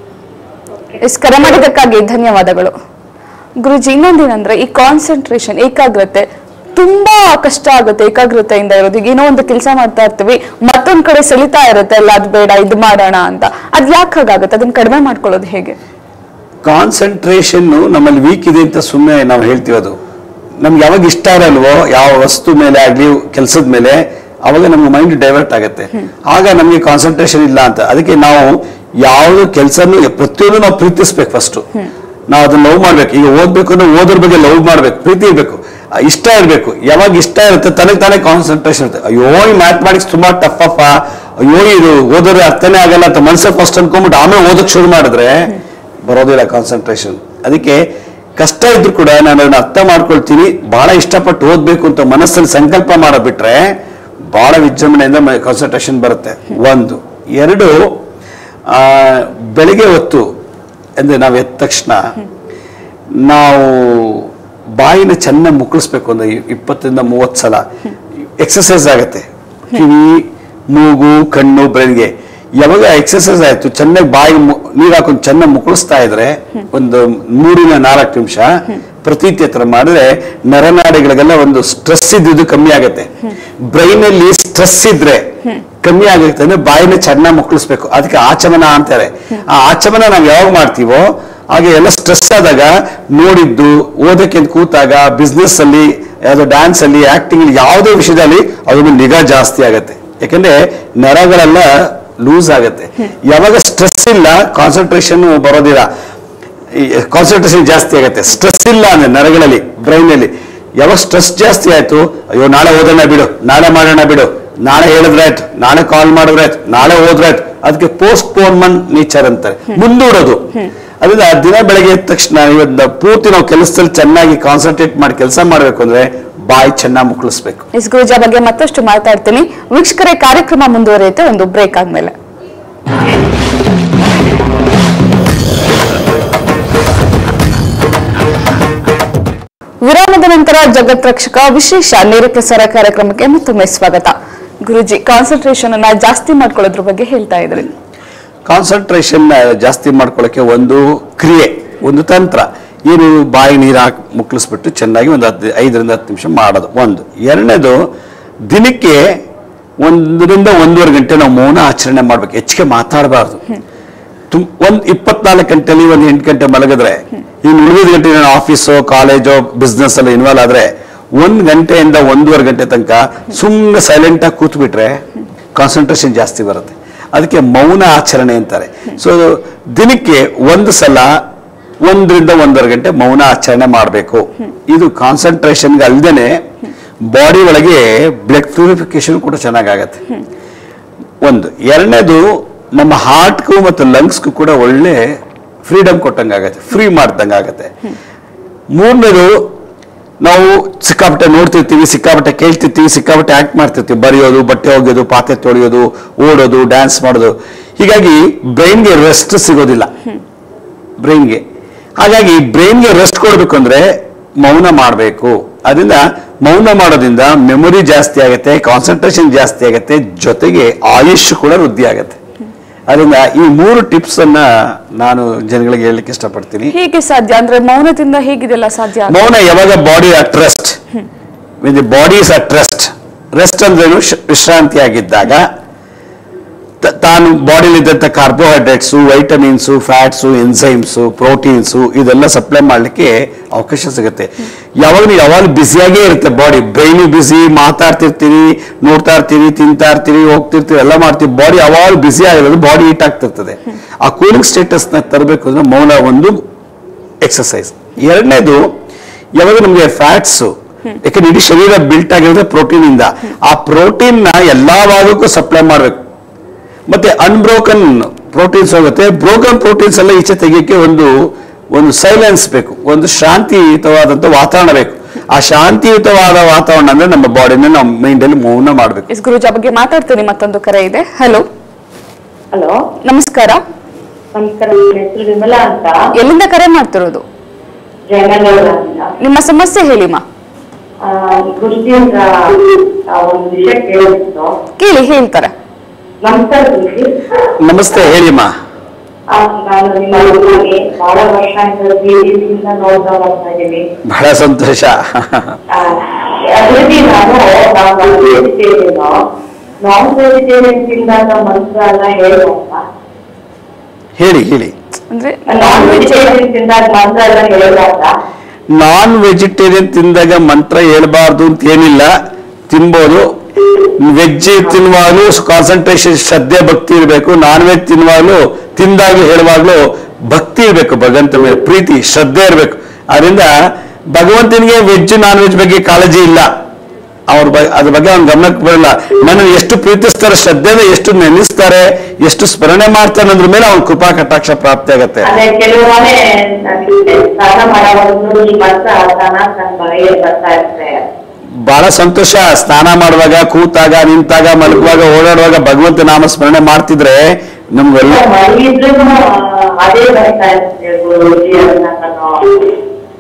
ಎಸ್ ಕರೆ ಮಾಡಿದ್ದಕ್ಕಾಗಿ ಧನ್ಯವಾದಗಳು ಗುರುಜಿ ಇನ್ನೊಂದೇನಂದ್ರೆ ಈ ಕಾನ್ಸಂಟ್ರೇಷನ್ ಏಕಾಗ್ರತೆ ತುಂಬಾ ಕಷ್ಟ ಆಗುತ್ತೆ ಏಕಾಗ್ರತೆಯಿಂದ ಇರೋದು ಈಗ ಏನೋ ಒಂದು ಕೆಲಸ ಮಾಡ್ತಾ ಇರ್ತೀವಿ ಮತ್ತೊಂದ್ ಕಡೆ ಸೆಳಿತಾ ಇರುತ್ತೆ ಅಲ್ಲ ಅದು ಬೇಡ ಇದು ಮಾಡೋಣ ಅಂತ ಅದ್ ಯಾಕೆ ಹಾಗಾಗುತ್ತೆ ಅದನ್ನ ಕಡಿಮೆ ಮಾಡ್ಕೊಳ್ಳೋದು ಹೇಗೆ ಕಾನ್ಸಂಟ್ರೇಷನ್ ನಮ್ಮಲ್ಲಿ ವೀಕ್ ಇದೆ ಅಂತ ಸುಮ್ಮನೆ ನಾವು ಹೇಳ್ತೀವಿ ಅದು ನಮ್ಗೆ ಯಾವಾಗ ಇಷ್ಟ ಇರಲ್ವೋ ಯಾವ ವಸ್ತು ಮೇಲೆ ಆಗ್ಲಿ ಕೆಲಸದ ಮೇಲೆ ಅವಾಗ ನಮ್ಗೆ ಮೈಂಡ್ ಡೈವರ್ಟ್ ಆಗುತ್ತೆ ಆಗ ನಮಗೆ ಕಾನ್ಸಂಟ್ರೇಷನ್ ಇಲ್ಲ ಅಂತ ಅದಕ್ಕೆ ನಾವು ಯಾವ್ದು ಕೆಲಸನೂ ಪ್ರತಿಯೊಂದು ನಾವು ಪ್ರೀತಿಸ್ಬೇಕು ಫಸ್ಟ್ ನಾವು ಅದನ್ನ ಲವ್ ಮಾಡ್ಬೇಕು ಈಗ ಓದ್ಬೇಕು ಅಂದ್ರೆ ಓದ್ರ ಬಗ್ಗೆ ಲವ್ ಮಾಡ್ಬೇಕು ಪ್ರೀತಿ ಇರ್ಬೇಕು ಆ ಇಷ್ಟ ಇರ್ಬೇಕು ಯಾವಾಗ ಇಷ್ಟ ಇರುತ್ತೆ ತನಗೆ ತಾನೇ ಕಾನ್ಸಂಟ್ರೇಷನ್ ಇರುತ್ತೆ ಅಯ್ಯೋ ಈ ಮ್ಯಾಥಮೆಟಿಕ್ಸ್ ತುಂಬಾ ಟಫ್ ಅಪ್ಪ ಅಯ್ಯೋ ಇದು ಓದೋದ್ರೆ ಅರ್ಥನೇ ಆಗಲ್ಲ ಅಂತ ಮನ್ಸಲ್ಲಿ ಫಸ್ಟ್ ಅನ್ಕೊಂಡ್ಬಿಟ್ಟು ಆಮೇಲೆ ಓದಕ್ ಶುರು ಮಾಡಿದ್ರೆ ಬರೋದಿಲ್ಲ ಕಾನ್ಸಂಟ್ರೇಷನ್ ಅದಕ್ಕೆ ಕಷ್ಟ ಇದ್ರು ಕೂಡ ನಾನು ಅದನ್ನ ಅರ್ಥ ಮಾಡ್ಕೊಳ್ತೀನಿ ಬಹಳ ಇಷ್ಟಪಟ್ಟು ಓದ್ಬೇಕು ಅಂತ ಮನಸ್ಸಲ್ಲಿ ಸಂಕಲ್ಪ ಮಾಡಬಿಟ್ರೆ ಬಹಳ ವಿಜೃಂಭಣೆಯಿಂದ ಕಾನ್ಸಂಟ್ರೇಷನ್ ಬರುತ್ತೆ ಒಂದು ಎರಡು ಆ, ಬೆಳಿಗ್ಗೆ ಹೊತ್ತು ಅಂದ್ರೆ ನಾವು ಎದ್ದ ತಕ್ಷಣ ನಾವು ಬಾಯಿನ ಚೆನ್ನಾಗಿ ಮುಕ್ಕಳಿಸ್ಬೇಕು ಒಂದು ಇ- ಇಪ್ಪತ್ತರಿಂದ ಮೂವತ್ತು ಸಲ ಎಕ್ಸಸೈಸ್ ಆಗುತ್ತೆ ಕಿವಿ ಮೂಗು ಕಣ್ಣು ಬ್ರೈನ್ಗೆ ಯಾವಾಗ ಎಕ್ಸಸೈಸ್ ಆಯ್ತು ಚೆನ್ನಾಗಿ ಬಾಯಿ ನೀರು ಹಾಕೊಂಡು ಚೆನ್ನಾಗಿ ಮುಕ್ಕಳಿಸ್ತಾ ಇದ್ರೆ ಒಂದು ಮೂರಿಂದ ನಾಲ್ಕು ನಿಮಿಷ ಪ್ರತೀತಿ ಹತ್ರ ಮಾಡಿದ್ರೆ ನರನಾಡಿಗಳಿಗೆಲ್ಲ ಒಂದು ಸ್ಟ್ರೆಸ್ ಇದ್ದಿದ್ದು ಕಮ್ಮಿ ಆಗುತ್ತೆ ಬ್ರೈನ್ ಅಲ್ಲಿ ಸ್ಟ್ರೆಸ್ ಇದ್ರೆ ಕಮ್ಮಿ ಆಗುತ್ತೆ ಅಂದ್ರೆ ಬಾಯಿನ ಚೆನ್ನಾಗಿ ಮುಕ್ಕಳಿಸ್ಬೇಕು ಅದಕ್ಕೆ ಆಚಮನ ಅಂತಾರೆ ಆ ಆಚಮನ ನಾವು ಯಾವಾಗ ಮಾಡ್ತೀವೋ ಹಾಗೆ ಎಲ್ಲ ಸ್ಟ್ರೆಸ್ ಆದಾಗ ನೋಡಿದ್ದು ಓದಕ್ಕೆ ಅಂತ ಕೂತಾಗ ಬಿಸ್ನೆಸ್ ಅಲ್ಲಿ ಯಾವ್ದೋ ಡ್ಯಾನ್ಸ್ ಅಲ್ಲಿ ಆಕ್ಟಿಂಗ್ ಅಲ್ಲಿ ಯಾವುದೇ ವಿಷಯದಲ್ಲಿ ಅದ್ರ ನಿಗಾ ಜಾಸ್ತಿ ಆಗುತ್ತೆ ಯಾಕಂದ್ರೆ ನರಗಳೆಲ್ಲ ಲೂಸ್ ಆಗುತ್ತೆ ಯಾವಾಗ ಸ್ಟ್ರೆಸ್ ಇಲ್ಲ ಕಾನ್ಸಂಟ್ರೇಷನ್ ಬರೋದಿಲ್ಲ ಕಾನ್ಸಂಟ್ರೇಷನ್ ಜಾಸ್ತಿ ಆಗುತ್ತೆ ಸ್ಟ್ರೆಸ್ ಇಲ್ಲ ಅಂದ್ರೆ ನರಗಳಲ್ಲಿ ಬ್ರೈನ್ ಅಲ್ಲಿ ಯಾವಾಗ ಸ್ಟ್ರೆಸ್ ಜಾಸ್ತಿ ಆಯ್ತು ಅಯ್ಯೋ ನಾಳೆ ಓದೋಣ ಬಿಡು ನಾಳೆ ಮಾಡೋಣ ಬಿಡು ನಾಳೆ ಹೇಳಿದ್ರಾಯ್ತು ನಾಳೆ ಕಾಲ್ ಮಾಡಿದ್ರಾಯ್ತು ನಾಳೆ ಹೋದ್ರಾಯ್ತು ಅದಕ್ಕೆ ಪೋಸ್ಟ್ ಪೋನ್ಮೆಂಟ್ ನೇಚರ್ ಅಂತಾರೆ ಮುಂದೂಡೋದು ಅದರಿಂದ ಆ ದಿನ ಬೆಳಗ್ಗೆ ಎದ್ದ ತಕ್ಷಣ ಇವತ್ತು ಪೂರ್ತಿ ನಾವು ಕೆಲಸದಲ್ಲಿ ಚೆನ್ನಾಗಿ ಕಾನ್ಸಂಟ್ರೇಟ್ ಮಾಡಿ ಕೆಲಸ ಮಾಡಬೇಕು ಅಂದ್ರೆ ಬಾಯಿ ಚೆನ್ನಾಗಿ ಮುಕ್ಕಳಿಸ್ಬೇಕು ಎಸ್ ಗುರುಜಿ ಆ ಬಗ್ಗೆ ಮತ್ತಷ್ಟು ಮಾತಾಡ್ತೀನಿ ವೀಕ್ಷಕರೇ ಕಾರ್ಯಕ್ರಮ ಮುಂದುವರಿಯುತ್ತೆ ಒಂದು ಬ್ರೇಕ್ ಆದ್ಮೇಲೆ ವಿರಾಮದ ನಂತರ ಜಗತ್ ರಕ್ಷಕ ವಿಶೇಷ ನೇರ ಪ್ರಸಾರ ಕಾರ್ಯಕ್ರಮಕ್ಕೆ ಮತ್ತೊಮ್ಮೆ ಸ್ವಾಗತ ಗುರುಜಿ ಕಾನ್ಸಂಟ್ರೇಷನ್ ಅನ್ನ ಜಾಸ್ತಿ ಮಾಡ್ಕೊಳ್ಳೋದ್ರ ಬಗ್ಗೆ ಹೇಳ್ತಾ ಇದ್ರಿ ಕಾನ್ಸಂಟ್ರೇಷನ್ ಜಾಸ್ತಿ ಮಾಡ್ಕೊಳ್ಳೋಕೆ ಒಂದು ಕ್ರಿಯೆ ಒಂದು ತಂತ್ರ ಏನು ಬಾಯಿ ನೀರು ಹಾಕಿ ಮುಕ್ಕಳಿಸ್ಬಿಟ್ಟು ಚೆನ್ನಾಗಿ ಒಂದು ಹತ್ತು ಐದರಿಂದ ಹತ್ತು ನಿಮಿಷ ಮಾಡೋದು ಒಂದು ಎರಡನೇದು ದಿನಕ್ಕೆ ಒಂದರಿಂದ ಒಂದೂವರೆ ಗಂಟೆ ನಾವು ಮೌನ ಆಚರಣೆ ಮಾಡ್ಬೇಕು ಹೆಚ್ಚಿಗೆ ಮಾತಾಡಬಾರ್ದು ತುಮ್ ಒಂದು ಇಪ್ಪತ್ನಾಲ್ಕು ಗಂಟೆಲಿ ಒಂದು ಎಂಟು ಗಂಟೆ ಮಲಗಿದ್ರೆ ಇನ್ನು ಉಳಿದ ಗಂಟೆ ನಾನು ಆಫೀಸು ಕಾಲೇಜು ಬಿಸ್ನೆಸ್ ಎಲ್ಲ ಇನ್ವಾಲ್ವ್ ಆದ್ರೆ ಒಂದ್ ಗಂಟೆಯಿಂದ ಒಂದೂವರೆ ಗಂಟೆ ತನಕ ಸುಮ್ಮನೆ ಸೈಲೆಂಟ್ ಆಗಿ ಕೂತ್ಬಿಟ್ರೆ ಕಾನ್ಸಂಟ್ರೇಷನ್ ಜಾಸ್ತಿ ಬರುತ್ತೆ ಅದಕ್ಕೆ ಮೌನ ಆಚರಣೆ ಅಂತಾರೆ ಸೊ ದಿನಕ್ಕೆ ಒಂದು ಸಲ ಒಂದರಿಂದ ಒಂದೂವರೆ ಗಂಟೆ ಮೌನ ಆಚರಣೆ ಮಾಡಬೇಕು ಇದು ಕಾನ್ಸಂಟ್ರೇಷನ್ಗೆ ಅಲ್ದೇನೆ ಬಾಡಿ ಒಳಗೆ ಬ್ಲಡ್ ಪ್ಯೂರಿಫಿಕೇಶನ್ ಕೂಡ ಚೆನ್ನಾಗಾಗತ್ತೆ ಒಂದು ಎರಡನೇದು ನಮ್ಮ ಹಾರ್ಟ್ಗೂ ಮತ್ತು ಲಂಗ್ಸ್ಗೂ ಕೂಡ ಒಳ್ಳೆ ಫ್ರೀಡಮ್ ಕೊಟ್ಟಂಗೆ ಆಗತ್ತೆ ಫ್ರೀ ಮಾಡ್ದಂಗೆ ಆಗತ್ತೆ ಮೂರನೇದು ನಾವು ಸಿಕ್ಕಾಪಟ್ಟೆ ನೋಡ್ತಿರ್ತೀವಿ ಸಿಕ್ಕಾಪಟ್ಟೆ ಕೇಳ್ತಿರ್ತೀವಿ ಸಿಕ್ಕಾಪಟ್ಟೆ ಆಕ್ಟ್ ಮಾಡ್ತಿರ್ತೀವಿ ಬರೆಯೋದು ಬಟ್ಟೆ ಒಗೆಯೋದು ಪಾತ್ರೆ ತೊಳೆಯೋದು ಓಡೋದು ಡ್ಯಾನ್ಸ್ ಮಾಡೋದು ಹೀಗಾಗಿ ಬ್ರೈನ್ಗೆ ರೆಸ್ಟ್ ಸಿಗೋದಿಲ್ಲ ಬ್ರೈನ್ಗೆ ಹಾಗಾಗಿ ಬ್ರೈನ್ಗೆ ರೆಸ್ಟ್ ಕೊಡಬೇಕು ಅಂದ್ರೆ ಮೌನ ಮಾಡಬೇಕು ಅದರಿಂದ ಮೌನ ಮಾಡೋದ್ರಿಂದ ಮೆಮೊರಿ ಜಾಸ್ತಿ ಆಗುತ್ತೆ ಕಾನ್ಸಂಟ್ರೇಷನ್ ಜಾಸ್ತಿ ಆಗುತ್ತೆ ಜೊತೆಗೆ ಆಯುಷ್ ಕೂಡ ವೃದ್ಧಿ ಆಗುತ್ತೆ ಅದರಿಂದ ಈ ಮೂರು ಟಿಪ್ಸ್ ಅನ್ನ ನಾನು ಜನಗಳಿಗೆ ಹೇಳಲಿಕ್ಕೆ ಇಷ್ಟಪಡ್ತೀನಿ ಹೇಗೆ ಸಾಧ್ಯ ಅಂದ್ರೆ ಮೌನದಿಂದ ಹೇಗಿದೆಲ್ಲ ಸಾಧ್ಯ ಮೌನ ಯಾವಾಗ body at rest when the body is at rest rest ಅಂದ್ರೇನು ಶ- ವಿಶ್ರಾಂತಿ ಆಗಿದ್ದಾಗ ತ- ತಾನು ಬಾಡಿಲಿದ್ದಂಥ carbohydrates vitamins fats enzymes proteins ಇದೆಲ್ಲ ಸಪ್ಲೈ ಮಾಡಲಿಕ್ಕೆ ಅವಕಾಶ ಸಿಗುತ್ತೆ ಯಾವಾಗ ನೀವು ಯಾವಾಗ ಬ್ಯುಸಿಯಾಗೇ ಇರುತ್ತೆ ಬಾಡಿ ಬ್ರೈನು ಬ್ಯುಸಿ ಮಾತಾಡ್ತಿರ್ತೀರಿ ನೋಡ್ತಾ ಇರ್ತೀರಿ ತಿಂತಾ ಇರ್ತೀರಿ ಹೋಗ್ತಿರ್ತೀರಿ ಎಲ್ಲ ಮಾಡ್ತೀವಿ ಬಾಡಿ ಯಾವಾಗ ಬ್ಯುಸಿ ಆಗಿರೋದು ಬಾಡಿ ಹೀಟ್ ಆಗ್ತಿರ್ತದೆ ಆ ಕೂಲಿಂಗ್ ಸ್ಟೇಟಸ್ನ ತರಬೇಕು ಅಂದ್ರೆ ಮೌನ ಒಂದು ಎಕ್ಸಸೈಸ್ ಎರಡನೇದು ಯಾವಾಗ ನಮಗೆ ಫ್ಯಾಟ್ಸ್ ಯಾಕಂದ್ರೆ ಇಡೀ ಶರೀರ ಬಿಲ್ಟ್ ಆಗಿರೋದೇ ಪ್ರೋಟೀನ್ ಇಂದ ಆ ಪ್ರೋಟೀನ್ ನ ಎಲ್ಲಾ ಭಾಗಕ್ಕೂ ಸಪ್ಲೈ ಮಾಡಬೇಕು ಮತ್ತೆ ಅನ್ಬ್ರೋಕನ್ ಪ್ರೋಟೀನ್ಸ್ ಹೋಗುತ್ತೆ ಬ್ರೋಕನ್ ಪ್ರೋಟೀನ್ಸ್ ಎಲ್ಲ ಈಚೆ ತೆಗಿಯಕ್ಕೆ ಒಂದು ಒಂದು ಸೈಲೆನ್ಸ್ ಬೇಕು ಒಂದು ಶಾಂತಿಯುತವಾದಂತ ವಾತಾವರಣ ಬೇಕು ಆ ಶಾಂತಿಯುತವಾದ ವಾತಾವರಣ ಅಂದ್ರೆ ನಮ್ಮ ಬಾಡಿನ ನಾವು ಮೈಂಡಲ್ಲಿ ಮೌನ ಮಾಡಬೇಕು ಎಸ್ ಗುರುಜಿ ಆ ಬಗ್ಗೆ ಮಾತಾಡ್ತೀನಿ ಮತ್ತೊಂದು ಕರೆ ಇದೆ ಹಲೋ ಹಲೋ ನಮಸ್ಕಾರ ನಮಸ್ಕಾರ ನನ್ನ ಹೆಸರು ವಿಮಲಾ ಅಂತ ಎಲ್ಲಿಂದ ಕರೆ ಮಾಡ್ತಿರೋದು ಜಯನಗರ ಅಂತ ನಿಮ್ಮ ಸಮಸ್ಯೆ ಹೇಳಿಮಾ ಆ, ಗುರುಜಿ ಹತ್ರ ಆ, ಒಂದು ವಿಷಯ ಕೇಳಿತ್ತು ಕೇಳಿ ಹೇಳ್ತಾರೆ ನಮಸ್ಕಾರ ಗುರುಜಿ ನಮಸ್ತೆ ಹೇಳಿಮ್ಮ ಆ, ನಾನು ನಿಮ್ಮ ಮಗುವಿಗೆ ಬಹಳ ವರ್ಷ ಆಯ್ತು ಟಿವಿಯಿಂದ ನೋಡ್ತಾ ಬರ್ತಾ ಇದ್ದೀನಿ ಬಹಳ ಸಂತೋಷ ಆ, ಗುರುಜಿ ನಾನು ನಾನ್ ವೆಜಿಟೇರಿಯನ್ ನಾನ್ ವೆಜಿಟೇರಿಯನ್ ತಿಂದಾಗ ಮಂತ್ರ ಎಲ್ಲ ಹೇಳುವಂತ ಹೇಳಿ ಹೇಳಿ ಅಂದ್ರೆ ನಾನ್ ವೆಜಿಟೇರಿಯನ್ ತಿಂದಾಗ ಮಂತ್ರ ಎಲ್ಲ ಹೇಳುವಂತ ನಾನ್ ವೆಜಿಟೇರಿಯನ್ ತಿಂದಾಗ ಮಂತ್ರ ಹೇಳ್ಬಾರ್ದು ಅಂತ ಏನಿಲ್ಲ ತಿನ್ಬೋದು ವೆಜ್ ತಿನ್ನುವಾಗಲೂ ಕಾನ್ಸಂಟ್ರೇಷನ್ ಶ್ರದ್ಧೆ ಭಕ್ತಿ ಇರಬೇಕು ನಾನ್ ವೆಜ್ ತಿನ್ನುವಾಗಲೂ ತಿಂದಾಗ ಹೇಳುವಾಗಲೂ ಭಕ್ತಿ ಇರಬೇಕು ಭಗವಂತ ಮೇಲೆ ಪ್ರೀತಿ ಶ್ರದ್ಧೆ ಇರಬೇಕು ಅದರಿಂದ ಭಗವಂತನಿಗೆ ವೆಜ್ ನಾನ್ ವೆಜ್ ಬಗ್ಗೆ ಕಾಳಜಿ ಇಲ್ಲ ಅವ್ರ ಬಗ್ಗೆ ಅದ್ರ ಬಗ್ಗೆ ಅವ್ನ ಗಮನಕ್ಕೆ ಬರಲ್ಲ ನನ್ನ ಎಷ್ಟು ಪ್ರೀತಿಸ್ತಾರೆ ಶ್ರದ್ಧೆನ ಎಷ್ಟು ನೆನೆಸ್ತಾರೆ ಎಷ್ಟು ಸ್ಮರಣೆ ಮಾಡ್ತಾರೆ ಅನ್ನೋದ್ರ ಮೇಲೆ ಅವ್ನ ಕೃಪಾ ಕಟಾಕ್ಷ ಪ್ರಾಪ್ತಿ ಆಗತ್ತೆ ಅದೇ ಕೆಲವೊಮ್ಮೆ ನನಗೆ ಸ್ನಾನ ಮಾಡುವಾಗ ಈ ಮಂತ್ರ ಸ್ನಾನ ನನ್ನ ಬಾಯಿಗೆ ಬರ್ತಾ ಇರುತ್ತೆ ಬಹಳ ಸಂತೋಷ ಸ್ನಾನ ಮಾಡುವಾಗ ಕೂತಾಗ ನಿಂತಾಗ ಮಲಗುವಾಗ ಓಡಾಡುವಾಗ ಭಗವಂತ ನಾಮ ಸ್ಮರಣೆ ಮಾಡ್ತಿದ್ರೆ ನಮ್ಗೆಲ್ಲ ಮಲಗಿದ್ರು ಅದೇ ಬರ್ತಾ ಇರುತ್ತೆ ಗುರುಜಿ ಅದನ್ನ ನಾನು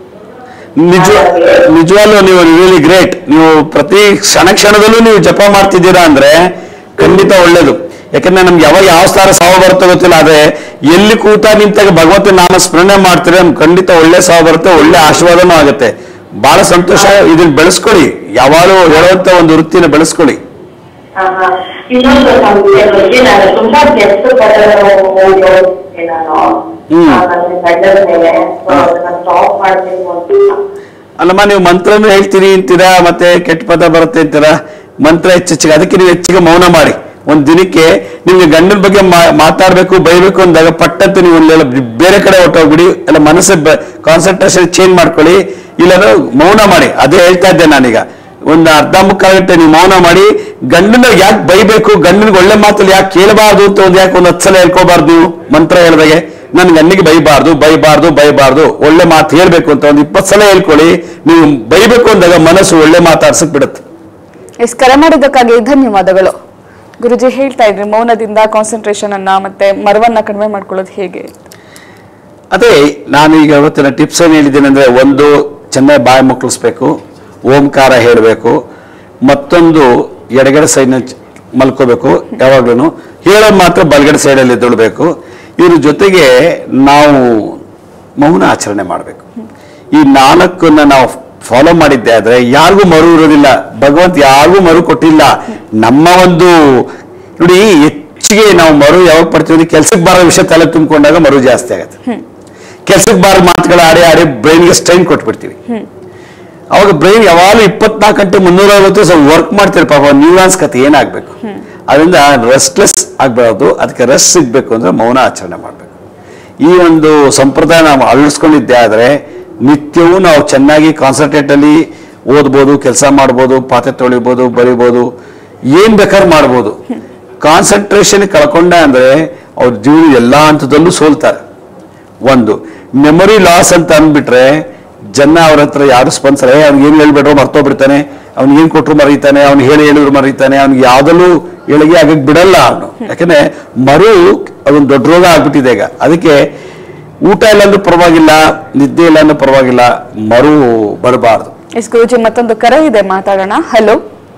ನಿಜ ನಿಜವಾಗ್ಲೂ ನೀವು ರಿಯಲಿ ಗ್ರೇಟ್ ನೀವು ಪ್ರತಿ ಕ್ಷಣ ಕ್ಷಣದಲ್ಲೂ ನೀವು ಜಪ ಮಾಡ್ತಿದ್ದೀರಾ ಅಂದ್ರೆ ಖಂಡಿತ ಒಳ್ಳೇದು ಯಾಕಂದ್ರೆ ನಮ್ಗೆ ಯಾವಾಗ ಯಾವ ಸ್ಥಾನ ಸಾವು ಬರುತ್ತೋ ಗೊತ್ತಿಲ್ಲ ಆದ್ರೆ ಎಲ್ಲಿ ಕೂತ ನಿಂತಾಗ ಭಗವಂತ ನಾಮ ಸ್ಮರಣೆ ಮಾಡ್ತೀರಾ ನಮ್ಗೆ ಖಂಡಿತ ಒಳ್ಳೆ ಸಾವು ಬರುತ್ತೆ ಒಳ್ಳೆ ಆಶೀರ್ವಾದನೂ ಆಗುತ್ತೆ ಬಹಳ ಸಂತೋಷ ಇದನ್ನ ಬೆಳೆಸ್ಕೊಳ್ಳಿ ಯಾವಾಗಲೂ ಹೇಳುವಂತ ಒಂದು ವೃತ್ತಿನ ಬೆಳೆಸ್ಕೊಳ್ಳಿ ಆ, ಆ. ಇನ್ನೊಂದು ಸಂಸ್ಥೆ ಬಗ್ಗೆ ನಾನು ತುಂಬಾ ಕೆಟ್ಟ ಪದಗಳು ನಾನು ಹ್ಮ್. ಆ, ನನ್ನ ಗಂಡನ ಮೇಲೆ ಹಾ. ಸ್ಟಾಪ್ ಮಾಡ್ಬೇಕು ಅಂತ ಅಲ್ಲಮ್ಮ ನೀವು ಮಂತ್ರನೂ ಹೇಳ್ತೀರಿ ಅಂತೀರಾ ಮತ್ತೆ ಕೆಟ್ಟ ಪದ ಬರುತ್ತೆ ಅಂತೀರಾ ಮಂತ್ರ ಹೆಚ್ಚೆಚ್ಚಿಗೆ ಅದಕ್ಕೆ ನೀವು ಹೆಚ್ಚಿಗೆ ಮೌನ ಮಾಡಿ ಒಂದ್ ದಿನಕ್ಕೆ ನಿಮ್ಗೆ ಗಂಡನ ಬಗ್ಗೆ ಮಾ- ಮಾತಾಡ್ಬೇಕು ಬೈಬೇಕು ಅಂದಾಗ ಪಟ್ಟಂತ ನೀವು ಒಂದೆಲ್ಲ ಬೇರೆ ಕಡೆ ಹೊಟ್ಟೋಗ್ಬಿಡಿ ಎಲ್ಲ ಮನಸ್ಸು ಕಾನ್ಸಂಟ್ರೇಷನ್ ಚೇಂಜ್ ಮಾಡ್ಕೊಳ್ಳಿ ಇಲ್ಲಾಂದ್ರೆ ಮೌನ ಮಾಡಿ ಅದೇ ಹೇಳ್ತಾ ಇದ್ದೆ ನಾನೀಗ ಒಂದು ಅರ್ಧ ಮುಕ್ಕಾಲು ಗಂಟೆ ನೀವು ಮೌನ ಮಾಡಿ ಗಂಡನ ಯಾಕೆ ಬೈಬೇಕು ಗಂಡನಿಗೆ ಒಳ್ಳೆ ಮಾತಲ್ಲಿ ಯಾಕೆ ಕೇಳಬಾರ್ದು ಅಂತ ಒಂದು ಯಾಕೆ ಒಂದು ಹತ್ತು ಸಲ ಹೇಳ್ಕೋಬಾರ್ದು ನೀವು ಮಂತ್ರ ಹೇಳಿದಾಗೆ ನನ್ನ ಗಂಡಿಗೆ ಬೈಬಾರ್ದು ಬೈಬಾರ್ದು ಬೈಬಾರ್ದು ಒಳ್ಳೆ ಮಾತು ಹೇಳ್ಬೇಕು ಅಂತ ಒಂದು ಇಪ್ಪತ್ತು ಸಲ ಹೇಳ್ಕೊಳ್ಳಿ ನೀವು ಬೈಬೇಕು ಅಂದಾಗ ಮನಸ್ಸು ಒಳ್ಳೆ ಮಾತಾಡ್ಸಕ್ ಬಿಡುತ್ತೆ ಎಸ್ ಕರೆ ಮಾಡಿದ್ದಕ್ಕಾಗಿ ಧನ್ಯವಾದಗಳು ಗುರುಜಿ ಹೇಳ್ತಾ ಇದ್ರಿ ಮೌನದಿಂದ ಕಾನ್ಸಂಟ್ರೇಷನ್ ಅನ್ನ ಮತ್ತೆ ಮರವನ್ನ ಕಡಿಮೆ ಮಾಡ್ಕೊಳ್ಳೋದು ಹೇಗೆ ಅದೇ ನಾನು ಈಗ ಇವತ್ತಿನ ಟಿಪ್ಸ್ ಏನು ಹೇಳಿದ್ದೀನಿ ಅಂದ್ರೆ ಒಂದು ಚೆನ್ನಾಗಿ ಬಾಯಿ ಮುಕ್ಕಳಿಸ್ಬೇಕು ಓಂಕಾರ ಹೇಳಬೇಕು ಮತ್ತೊಂದು ಎಡಗಡೆ ಸೈಡ್ನ ಮಲ್ಕೋಬೇಕು ಯಾವಾಗ್ಲೂ ಹೇಳೋದು ಮಾತ್ರ ಬಲಗಡೆ ಸೈಡಲ್ಲಿ ಎದ್ದೇಳಬೇಕು ಇದ್ರ ಜೊತೆಗೆ ನಾವು ಮೌನ ಆಚರಣೆ ಮಾಡಬೇಕು ಈ ನಾಲ್ಕನ್ನ ನಾವು ಫಾಲೋ ಮಾಡಿದ್ದೆ ಆದ್ರೆ ಯಾರಿಗೂ ಮರು ಇರೋದಿಲ್ಲ ಭಗವಂತ ಯಾರಿಗೂ ಮರು ಕೊಟ್ಟಿಲ್ಲ ನಮ್ಮ ಒಂದು ನೋಡಿ ಹೆಚ್ಚಿಗೆ ನಾವು ಮರು ಯಾವಾಗ ಪಡ್ತೀವಿ ಕೆಲ್ಸಕ್ಕೆ ಬರೋ ವಿಷಯ ತಲೆ ತುಂಬಿಕೊಂಡಾಗ ಮರು ಜಾಸ್ತಿ ಆಗುತ್ತೆ ಕೆಲ್ಸಕ್ಕೆ ಬಾರ ಮಾತುಗಳು ಆಡಿ ಆಡಿ ಬ್ರೈನ್ಗೆ ಸ್ಟ್ರೈನ್ ಕೊಟ್ಬಿಡ್ತೀವಿ ಅವಾಗ ಬ್ರೈನ್ ಯಾವಾಗಲೂ ಇಪ್ಪತ್ನಾಲ್ಕು ಗಂಟೆ ಮುನ್ನೂರ ಅರವತ್ತು ಸ್ವಲ್ಪ ವರ್ಕ್ ಮಾಡ್ತೀರಿ ಪಾಪ ನ್ಯೂಯಾನ್ಸ್ ಕತೆ ಏನಾಗಬೇಕು ಅದರಿಂದ ರೆಸ್ಟ್ಲೆಸ್ ಆಗಬಾರ್ದು ಅದಕ್ಕೆ ರೆಸ್ಟ್ ಸಿಗಬೇಕು ಅಂದ್ರೆ ಮೌನ ಆಚರಣೆ ಮಾಡಬೇಕು ಈ ಒಂದು ಸಂಪ್ರದಾಯ ನಾವು ಅಳವಡಿಸ್ಕೊಂಡಿದ್ದೆ ಆದರೆ ನಿತ್ಯವೂ ನಾವು ಚೆನ್ನಾಗಿ ಕಾನ್ಸಂಟ್ರೇಟ್ ಅಲ್ಲಿ ಓದ್ಬೋದು ಕೆಲಸ ಮಾಡ್ಬೋದು ಪಾತ್ರೆ ತೊಳಿಬೋದು ಬರಿಬೋದು ಏನ್ ಬೇಕಾದ್ರೂ ಮಾಡ್ಬೋದು ಕಾನ್ಸಂಟ್ರೇಷನ್ ಕಳ್ಕೊಂಡ ಅಂದ್ರೆ ಅವ್ರ ಜೀವನ ಎಲ್ಲಾ ಹಂತದಲ್ಲೂ ಸೋಲ್ತಾರೆ ಒಂದು ಮೆಮೊರಿ ಲಾಸ್ ಅಂತ ಅಂದ್ಬಿಟ್ರೆ ಜನ ಅವ್ರ ಹತ್ರ ಯಾರು ಸ್ಪಂದಿಸ್ತಾರೆ ಏ ಅವ್ನಿಗೆ ಏನು ಹೇಳ್ಬಿಟ್ರು ಮರ್ತೋಗ್ಬಿಡ್ತಾನೆ ಅವ್ನಿಗೆ ಏನು ಕೊಟ್ರು ಮರೀತಾನೆ ಅವ್ನಿಗೆ ಹೇಳಿ ಹೇಳಿದ್ರು ಮರೀತಾನೆ ಅವ್ನಿಗೆ ಯಾವ್ದಲ್ಲೂ ಏಳಿಗೆ ಆಗಕ್ ಬಿಡಲ್ಲ ಅವನು ಯಾಕಂದ್ರೆ ಮರು ಅದೊಂದು ದೊಡ್ಡ ರೋಗ ಆಗ್ಬಿಟ್ಟಿದೆ ಈಗ ಅದಕ್ಕೆ ಊಟ ಇಲ್ಲ ಅಂದ್ರೂ ಪರವಾಗಿಲ್ಲ ನಿದ್ದೆ ಇಲ್ಲ ಅಂದ್ರೂ ಪರವಾಗಿಲ್ಲ ಮರು ಬರಬಾರ್ದು ಎಸ್ ಗುರುಜಿ ಮತ್ತೊಂದು ಕರೆ ಇದೆ ಮಾತಾಡೋಣ ಹಲೋ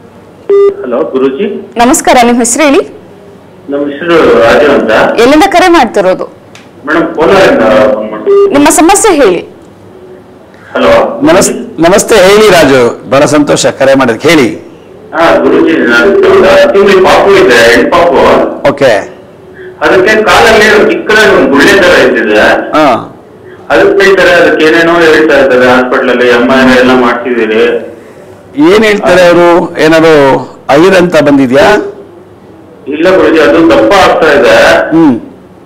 ಹಲೋ ಗುರುಜಿ ನಮಸ್ಕಾರ ನಿಮ್ಮ ಹೆಸರು ಹೇಳಿ ನಮ್ಮ ಹೆಸರು ರಾಜು ಅಂತ ಎಲ್ಲಿಂದ ಕರೆ ಮಾಡ್ತಿರೋದು ಮೇಡಮ್ ಕೋಲಾರಿಂದ ಫೋನ್ ಮಾಡ್ತೀನಿ ನಿಮ್ಮ ಸಮಸ್ಯೆ ಹೇಳಿ ಹಲೋ ನಮಸ್ ನಮಸ್ತೆ ಹೇಳಿ ರಾಜು ಬಹಳ ಸಂತೋಷ ಕರೆ ಮಾಡಿದ್ಕೆ ಹೇಳಿ ಹಾ ಗುರುಜಿ ನಾನು ತಿಂಗಳು ಪಾಪು ಇದೆ ಹೆಣ್ಣು ಪಾಪು ಓಕೆ ಅದಕ್ಕೆ ಕಾಲಲ್ಲಿ ಚಿಕ್ಕದಾಗಿ ಒಂದು ಗುಳ್ಳೆ ತರ ಇದ್ದಿದೆ ಹಾ ಅದಕ್ಕೆ ಹೇಳ್ತಾರೆ ಅದಕ್ಕೆ ಏನೇನೋ ಹೇಳ್ತಾ ಇದ್ದಾರೆ ಹಾಸ್ಪಿಟಲ್ ಅಲ್ಲಿ ಎಮ್ ಐ ಎಲ್ಲ ಮಾಡ್ತಿದ್ದೀರಿ ಏನ್ ಹೇಳ್ತಾರೆ ಅವರು ಏನಾದ್ರು ಐರ್ ಅಂತ ಬಂದಿದ್ಯಾ ಇಲ್ಲ ಗುರುಜಿ ಅದು ದಪ್ಪ ಆಗ್ತಾ ಇದೆ ಹ್ಮ್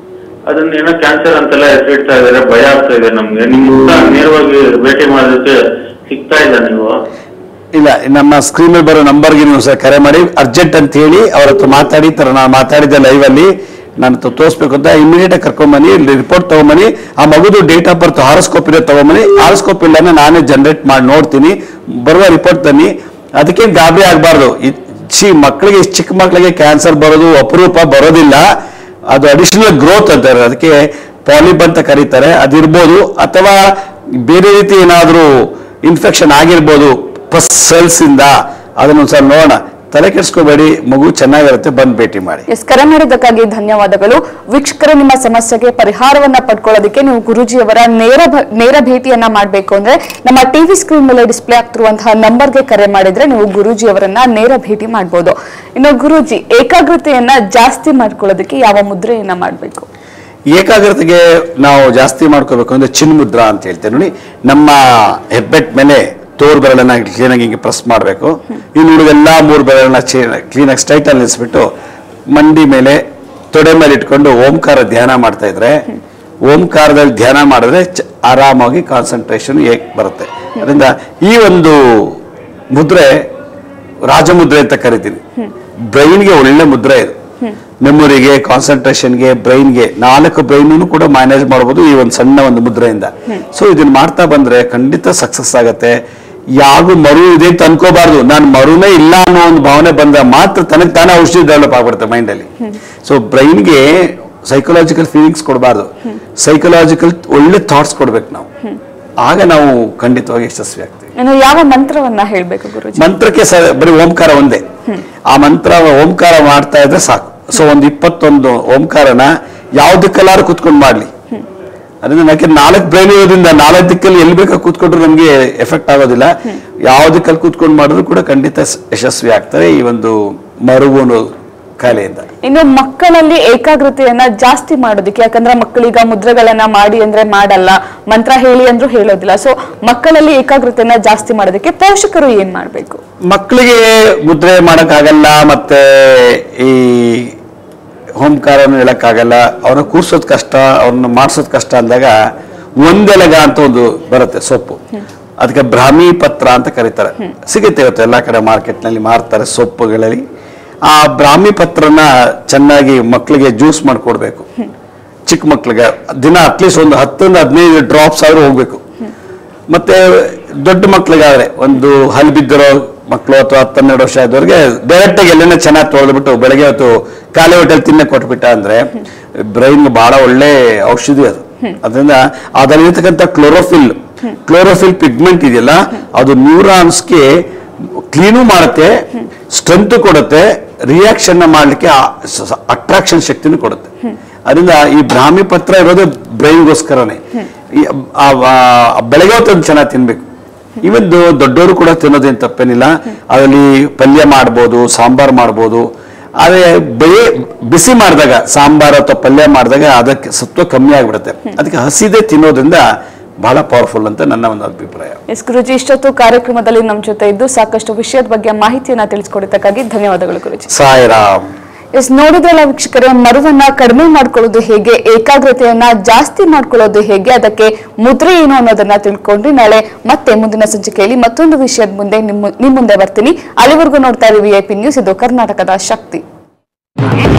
ಅದನ್ನ ಏನೋ ಕ್ಯಾನ್ಸರ್ ಅಂತೆಲ್ಲ ಹೆಸರಿಡ್ತಾ ಇದಾರೆ ಭಯ ಆಗ್ತಾ ಇದೆ ನಮ್ಗೆ ನಿಮ್ ನೇರವಾಗಿ ಭೇಟಿ ಮಾಡೋದಕ್ಕೆ ಸಿಗ್ತಾ ಇಲ್ಲ ನೀವು ಇಲ್ಲ ನಮ್ಮ ಸ್ಕ್ರೀನ್ ಮೇಲೆ ಬರೋ ನಂಬರ್ಗೆ ನೀವು ಸಹ ಕರೆ ಮಾಡಿ ಅರ್ಜೆಂಟ್ ಅಂತ ಹೇಳಿ ಅವ್ರ ಹತ್ರ ಮಾತಾಡಿ ಈ ತರ ನಾನು ಮಾತಾಡಿದ್ದೆ ಲೈವ್ ಅಲ್ಲಿ ನಾನು ತ- ತೋರಿಸ್ಬೇಕು ಅಂತ ಇಮಿಡಿಯೇಟ್ ಆಗಿ ಕರ್ಕೊಂಬನ್ನಿ ರಿಪೋರ್ಟ್ ತಗೊಂಬನ್ನಿ ಆ ಮಗುದು ಡೇಟ್ ಆಫ್ ಬರ್ತ್ ಹಾರೋಸ್ಕೋಪ್ ಇರೋ ತಗೊಂಬನ್ನಿ ಹಾರೋಸ್ಕೋಪ್ ಇಲ್ಲ ನಾನೇ ಜನರೇಟ್ ಮಾಡಿ ನೋಡ್ತೀನಿ ಬರುವ ರಿಪೋರ್ಟ್ ತನ್ನಿ ಅದಕ್ಕೇನು ಗಾಬರಿ ಆಗಬಾರ್ದು ಸಿ ಮಕ್ಕಳಿಗೆ ಇಷ್ಟ್ ಚಿಕ್ಕ ಮಕ್ಕಳಿಗೆ ಕ್ಯಾನ್ಸರ್ ಬರೋದು ಅಪರೂಪ ಬರೋದಿಲ್ಲ ಅದು ಅಡಿಷನಲ್ ಗ್ರೋತ್ ಅಂತಾರೆ ಅದಕ್ಕೆ ಪಾಲಿಪ್ ಅಂತ ಕರೀತಾರೆ ಅದಿರ್ಬೋದು ಅಥವಾ ಬೇರೆ ರೀತಿ ಏನಾದರೂ ಇನ್ಫೆಕ್ಷನ್ ಆಗಿರ್ಬೋದು ಪಸ್ ಸೆಲ್ಸ್ ಇಂದ ಅದನ್ನ ಒಂದ್ಸಲ ನೋಡೋಣ ತಲೆ ಕೆಡಿಸ್ಕೋಬೇಡಿ ಮಗು ಚೆನ್ನಾಗಿರುತ್ತೆ ಬಂದು ಭೇಟಿ ಮಾಡಿ ಎಸ್ ಕರೆ ಮಾಡಿದ್ದಕ್ಕಾಗಿ ಧನ್ಯವಾದಗಳು ವೀಕ್ಷಕರೇ ನಿಮ್ಮ ಸಮಸ್ಯೆಗೆ ಪರಿಹಾರವನ್ನ ಪಡ್ಕೊಳ್ಳೋದಕ್ಕೆ ನೀವು ಗುರುಜಿಯವರ ನೇರ ಭ- ನೇರ ಭೇಟಿಯನ್ನ ಮಾಡಬೇಕು ಅಂದ್ರೆ ನಮ್ಮ ಟಿವಿ ಸ್ಕ್ರೀನ್ ಮೇಲೆ ಡಿಸ್ಪ್ಲೇ ಆಗ್ತಿರುವಂತಹ ನಂಬರ್ಗೆ ಕರೆ ಮಾಡಿದ್ರೆ ನೀವು ಗುರೂಜಿಯವರನ್ನ ನೇರ ಭೇಟಿ ಮಾಡಬಹುದು ಇನ್ನು ಗುರೂಜಿ ಏಕಾಗ್ರತೆಯನ್ನ ಜಾಸ್ತಿ ಮಾಡ್ಕೊಳ್ಳೋದಕ್ಕೆ ಯಾವ ಮುದ್ರೆಯನ್ನ ಮಾಡಬೇಕು ಏಕಾಗ್ರತೆಗೆ ನಾವು ಜಾಸ್ತಿ ಮಾಡ್ಕೋಬೇಕು ಅಂದ್ರೆ ಚಿನ್ಮುದ್ರಾ ಅಂತ ಹೇಳ್ತೇವೆ ನೋಡಿ ನಮ್ಮ ಹೆಬ್ಬೆಟ್ ಮೇಲೆ ತೋರ್ ಬೆರಳನ್ನ ಕ್ಲೀನಾಗಿ ಹಿಂಗೆ ಪ್ರೆಸ್ ಮಾಡಬೇಕು ಇನ್ನು ಉಳಿದೆಲ್ಲ ಮೂರು ಬೆರಳನ್ನ ಕ್ಲೀನಾಗಿ ಸ್ಟ್ರೈಟ್ ಅಲ್ಲಿ ನಿಲ್ಲಿಸ್ಬಿಟ್ಟು ಮಂಡಿ ಮೇಲೆ ತೊಡೆ ಮೇಲೆ ಇಟ್ಕೊಂಡು ಓಂಕಾರ ಧ್ಯಾನ ಮಾಡ್ತಾ ಇದ್ರೆ ಓಂಕಾರದಲ್ಲಿ ಧ್ಯಾನ ಮಾಡಿದ್ರೆ ಚ- ಆರಾಮಾಗಿ ಕಾನ್ಸಂಟ್ರೇಷನ್ ಏಕ್ ಬರುತ್ತೆ ಅದರಿಂದ ಈ ಒಂದು ಮುದ್ರೆ ರಾಜಮುದ್ರೆ ಅಂತ ಕರಿತೀನಿ ಬ್ರೈನ್ಗೆ ಒಳ್ಳೆ ಮುದ್ರೆ ಇದು ಮೆಮೊರಿಗೆ ಕಾನ್ಸಂಟ್ರೇಷನ್ಗೆ ಬ್ರೈನ್ಗೆ ನಾಲ್ಕು ಬ್ರೈನ್ ಕೂಡ ಮ್ಯಾನೇಜ್ ಮಾಡಬಹುದು ಈ ಒಂದು ಸಣ್ಣ ಒಂದು ಮುದ್ರೆಯಿಂದ ಸೊ ಇದನ್ನ ಮಾಡ್ತಾ ಬಂದ್ರೆ ಖಂಡಿತ ಸಕ್ಸಸ್ ಆಗತ್ತೆ ಯಾವ ಮರು ಇದೆ ಅಂತ ಅನ್ಕೋಬಾರ್ದು ನಾನು ಮರುನೇ ಇಲ್ಲ ಅನ್ನೋ ಒಂದು ಭಾವನೆ ಬಂದ ಮಾತ್ರ ತನಗೆ ತಾನೇ ಔಷಧಿ ಡೆವಲಪ್ ಆಗ್ಬಿಡುತ್ತೆ ಮೈಂಡಲ್ಲಿ ಸೊ ಬ್ರೈನ್ಗೆ ಸೈಕಲಾಜಿಕಲ್ ಫೀಲಿಂಗ್ಸ್ ಕೊಡಬಾರ್ದು ಸೈಕಲಾಜಿಕಲ್ ಒಳ್ಳೆ ಥಾಟ್ಸ್ ಕೊಡ್ಬೇಕು ನಾವು ಆಗ ನಾವು ಖಂಡಿತವಾಗಿ ಯಶಸ್ವಿ ಆಗ್ತೀವಿ ಇನ್ನು ಯಾವ ಮಂತ್ರವನ್ನ ಹೇಳ್ಬೇಕು ಗುರುಜಿ ಮಂತ್ರಕ್ಕೆ ಸ ಬರೀ ಓಂಕಾರ ಒಂದೇ ಆ ಮಂತ್ರ ಓಂಕಾರ ಮಾಡ್ತಾ ಇದ್ರೆ ಸಾಕು ಸೊ ಒಂದು ಇಪ್ಪತ್ತೊಂದು ಓಂಕಾರನ ಯಾವ ದಿಕ್ಕಲ್ಲಾರು ಕುತ್ಕೊಂಡು ಮಾಡ್ಲಿ ಅದರಿಂದ ಯಾಕೆ ನಾಲ್ಕು ಬ್ರೈನ್ ಇರೋದ್ರಿಂದ ನಾಲ್ಕು ದಿಕ್ಕಲ್ಲಿ ಎಲ್ಲಿ ಬೇಕಾ ಕೂತ್ಕೊಂಡ್ರು ನಮಗೆ ಎಫೆಕ್ಟ್ ಆಗೋದಿಲ್ಲ ಯಾವ ದಿಕ್ಕಲ್ಲಿ ಕೂತ್ಕೊಂಡು ಮಾಡಿದ್ರು ಕೂಡ ಖಂಡಿತ ಸ- ಯಶಸ್ವಿ ಆಗ್ತಾರೆ ಈ ಒಂದು ಮರುವು ಅನ್ನೋ ಕಾಯಿಲೆಯಿಂದ ಇನ್ನು ಮಕ್ಕಳಲ್ಲಿ ಏಕಾಗ್ರತೆಯನ್ನ ಜಾಸ್ತಿ ಮಾಡೋದಕ್ಕೆ ಯಾಕಂದ್ರೆ ಮಕ್ಕಳೀಗ ಮುದ್ರೆಗಳನ್ನ ಮಾಡಿ ಅಂದ್ರೆ ಮಾಡಲ್ಲ ಮಂತ್ರ ಹೇಳಿ ಅಂದ್ರೂ ಹೇಳೋದಿಲ್ಲ ಸೊ ಮಕ್ಕಳಲ್ಲಿ ಏಕಾಗ್ರತೆಯನ್ನ ಜಾಸ್ತಿ ಮಾಡೋದಕ್ಕೆ ಪೋಷಕರು ಏನ್ ಮಾಡ್ಬೇಕು ಮಕ್ಕಳಿಗೆ ಮುದ್ರೆ ಮಾಡೋಕ್ಕಾಗಲ್ಲ ಮತ್ತೆ ಈ ಹೋಮ್ಕಾರನು ಹೇಳಕ್ಕಾಗಲ್ಲ ಅವ್ರನ್ನ ಕೂರ್ಸೋದ್ ಕಷ್ಟ ಅವ್ರನ್ನ ಮಾಡಿಸೋದ್ ಕಷ್ಟ ಅಂದಾಗ ಒಂದೆಲಗ ಅಂತ ಒಂದು ಬರುತ್ತೆ ಸೊಪ್ಪು ಅದಕ್ಕೆ ಬ್ರಾಹ್ಮಿ ಪತ್ರ ಅಂತ ಕರೀತಾರೆ ಸಿಗುತ್ತೆ ಇವತ್ತು ಎಲ್ಲ ಕಡೆ ಮಾರ್ಕೆಟ್ನಲ್ಲಿ ಮಾರ್ತಾರೆ ಸೊಪ್ಪುಗಳಲ್ಲಿ ಆ ಬ್ರಾಹ್ಮಿ ಪತ್ರನ ಚೆನ್ನಾಗಿ ಮಕ್ಕಳಿಗೆ ಜ್ಯೂಸ್ ಮಾಡಿಕೊಡ್ಬೇಕು ಚಿಕ್ಕ ಮಕ್ಕಳಿಗೆ ದಿನ ಅಟ್ಲೀಸ್ಟ್ ಒಂದು ಹತ್ತರಿಂದ ಹದಿನೈದು ಡ್ರಾಪ್ಸ್ ಆದ್ರೂ ಹೋಗ್ಬೇಕು ಮತ್ತೆ ದೊಡ್ಡ ಮಕ್ಳಿಗಾದ್ರೆ ಒಂದು ಹಲ್ ಬಿದ್ದಿರೋ ಮಕ್ಕಳು ಅಥವಾ ಹತ್ತೆರಡು ವರ್ಷ ಆದವ್ರಿಗೆ ಡೈರೆಕ್ಟ್ ಆಗಿ ಎಲ್ಲೆಲ್ಲ ಚೆನ್ನಾಗಿ ತೊಳೆದ್ಬಿಟ್ಟು ಬೆಳಗ್ಗೆ ಹೊತ್ತು ಖಾಲಿ ಹೋಟೆಲ್ ತಿನ್ನ ಕೊಟ್ಬಿಟ್ಟ ಅಂದ್ರೆ ಬ್ರೈನ್ಗೆ ಬಹಳ ಒಳ್ಳೆ ಔಷಧಿ ಅದು ಅದರಿಂದ ಅದರಲ್ಲಿರ್ತಕ್ಕಂಥ ಕ್ಲೋರೋಫಿಲ್ ಕ್ಲೋರೋಫಿಲ್ ಪಿಗ್ಮೆಂಟ್ ಇದೆಯಲ್ಲ ಅದು ನ್ಯೂರಾನ್ಸ್ಗೆ ಕ್ಲೀನು ಮಾಡುತ್ತೆ ಸ್ಟ್ರೆಂತ್ ಕೊಡುತ್ತೆ ರಿಯಾಕ್ಷನ್ ಮಾಡ್ಲಿಕ್ಕೆ ಅಟ್ರಾಕ್ಷನ್ ಶಕ್ತಿನೂ ಕೊಡುತ್ತೆ ಅದರಿಂದ ಈ ಬ್ರಾಹ್ಮಿ ಪತ್ರ ಇರೋದು ಬ್ರೈನ್ಗೋಸ್ಕರನೇ ಈ ಆ- ಆ- ಬೆಳಗ್ಗೆ ಹೊತ್ತು ಚೆನ್ನಾಗಿ ತಿನ್ಬೇಕು ಇವನ್ ದೊಡ್ಡವರು ಕೂಡ ತಿನ್ನೋದೇನು ತಪ್ಪೇನಿಲ್ಲ ಅದರಲ್ಲಿ ಪಲ್ಯ ಮಾಡ್ಬೋದು ಸಾಂಬಾರ್ ಮಾಡ್ಬೋದು ಆದ್ರೆ ಬೇ ಬಿಸಿ ಮಾಡಿದಾಗ ಸಾಂಬಾರ್ ಅಥವಾ ಪಲ್ಯ ಮಾಡಿದಾಗ ಅದಕ್ಕೆ ಸತ್ವ ಕಮ್ಮಿ ಆಗಿಬಿಡುತ್ತೆ ಅದಕ್ಕೆ ಹಸಿದೇ ತಿನ್ನೋದ್ರಿಂದ ಬಹಳ ಪವರ್ಫುಲ್ ಅಂತ ನನ್ನ ಒಂದು ಅಭಿಪ್ರಾಯ ಎಸ್ ಗುರುಜಿ ಇಷ್ಟೊತ್ತು ಕಾರ್ಯಕ್ರಮದಲ್ಲಿ ನಮ್ಮ ಜೊತೆ ಇದ್ದು ಸಾಕಷ್ಟು ವಿಷಯದ ಬಗ್ಗೆ ಮಾಹಿತಿಯನ್ನ ತಿಳಿಸ್ಕೊಡಿದ್ದಕ್ಕಾಗಿ ಧನ್ಯವಾದಗಳು ಗುರುಜಿ ಸಾಯಿರಾಮ್ ಎಸ್ ನೋಡಿದ್ರಲ್ಲ ವೀಕ್ಷಕರೇ ಮರುವನ್ನ ಕಡಿಮೆ ಮಾಡ್ಕೊಳ್ಳೋದು ಹೇಗೆ ಏಕಾಗ್ರತೆಯನ್ನ ಜಾಸ್ತಿ ಮಾಡ್ಕೊಳ್ಳೋದು ಹೇಗೆ ಅದಕ್ಕೆ ಮುದ್ರೆ ಏನು ಅನ್ನೋದನ್ನ ತಿಳ್ಕೊಂಡ್ರಿ ನಾಳೆ ಮತ್ತೆ ಮುಂದಿನ ಸಂಚಿಕೆಯಲ್ಲಿ ಮತ್ತೊಂದು ವಿಷಯದ ಮುಂದೆ ನಿಮ್ಮ ನಿಮ್ ಮುಂದೆ ಬರ್ತೀನಿ ಅಲ್ಲಿವರೆಗೂ ನೋಡ್ತಾ ಇರಿ ವಿ ಐ ಪಿ ನ್ಯೂಸ್ ಇದು ಕರ್ನಾಟಕದ ಶಕ್ತಿ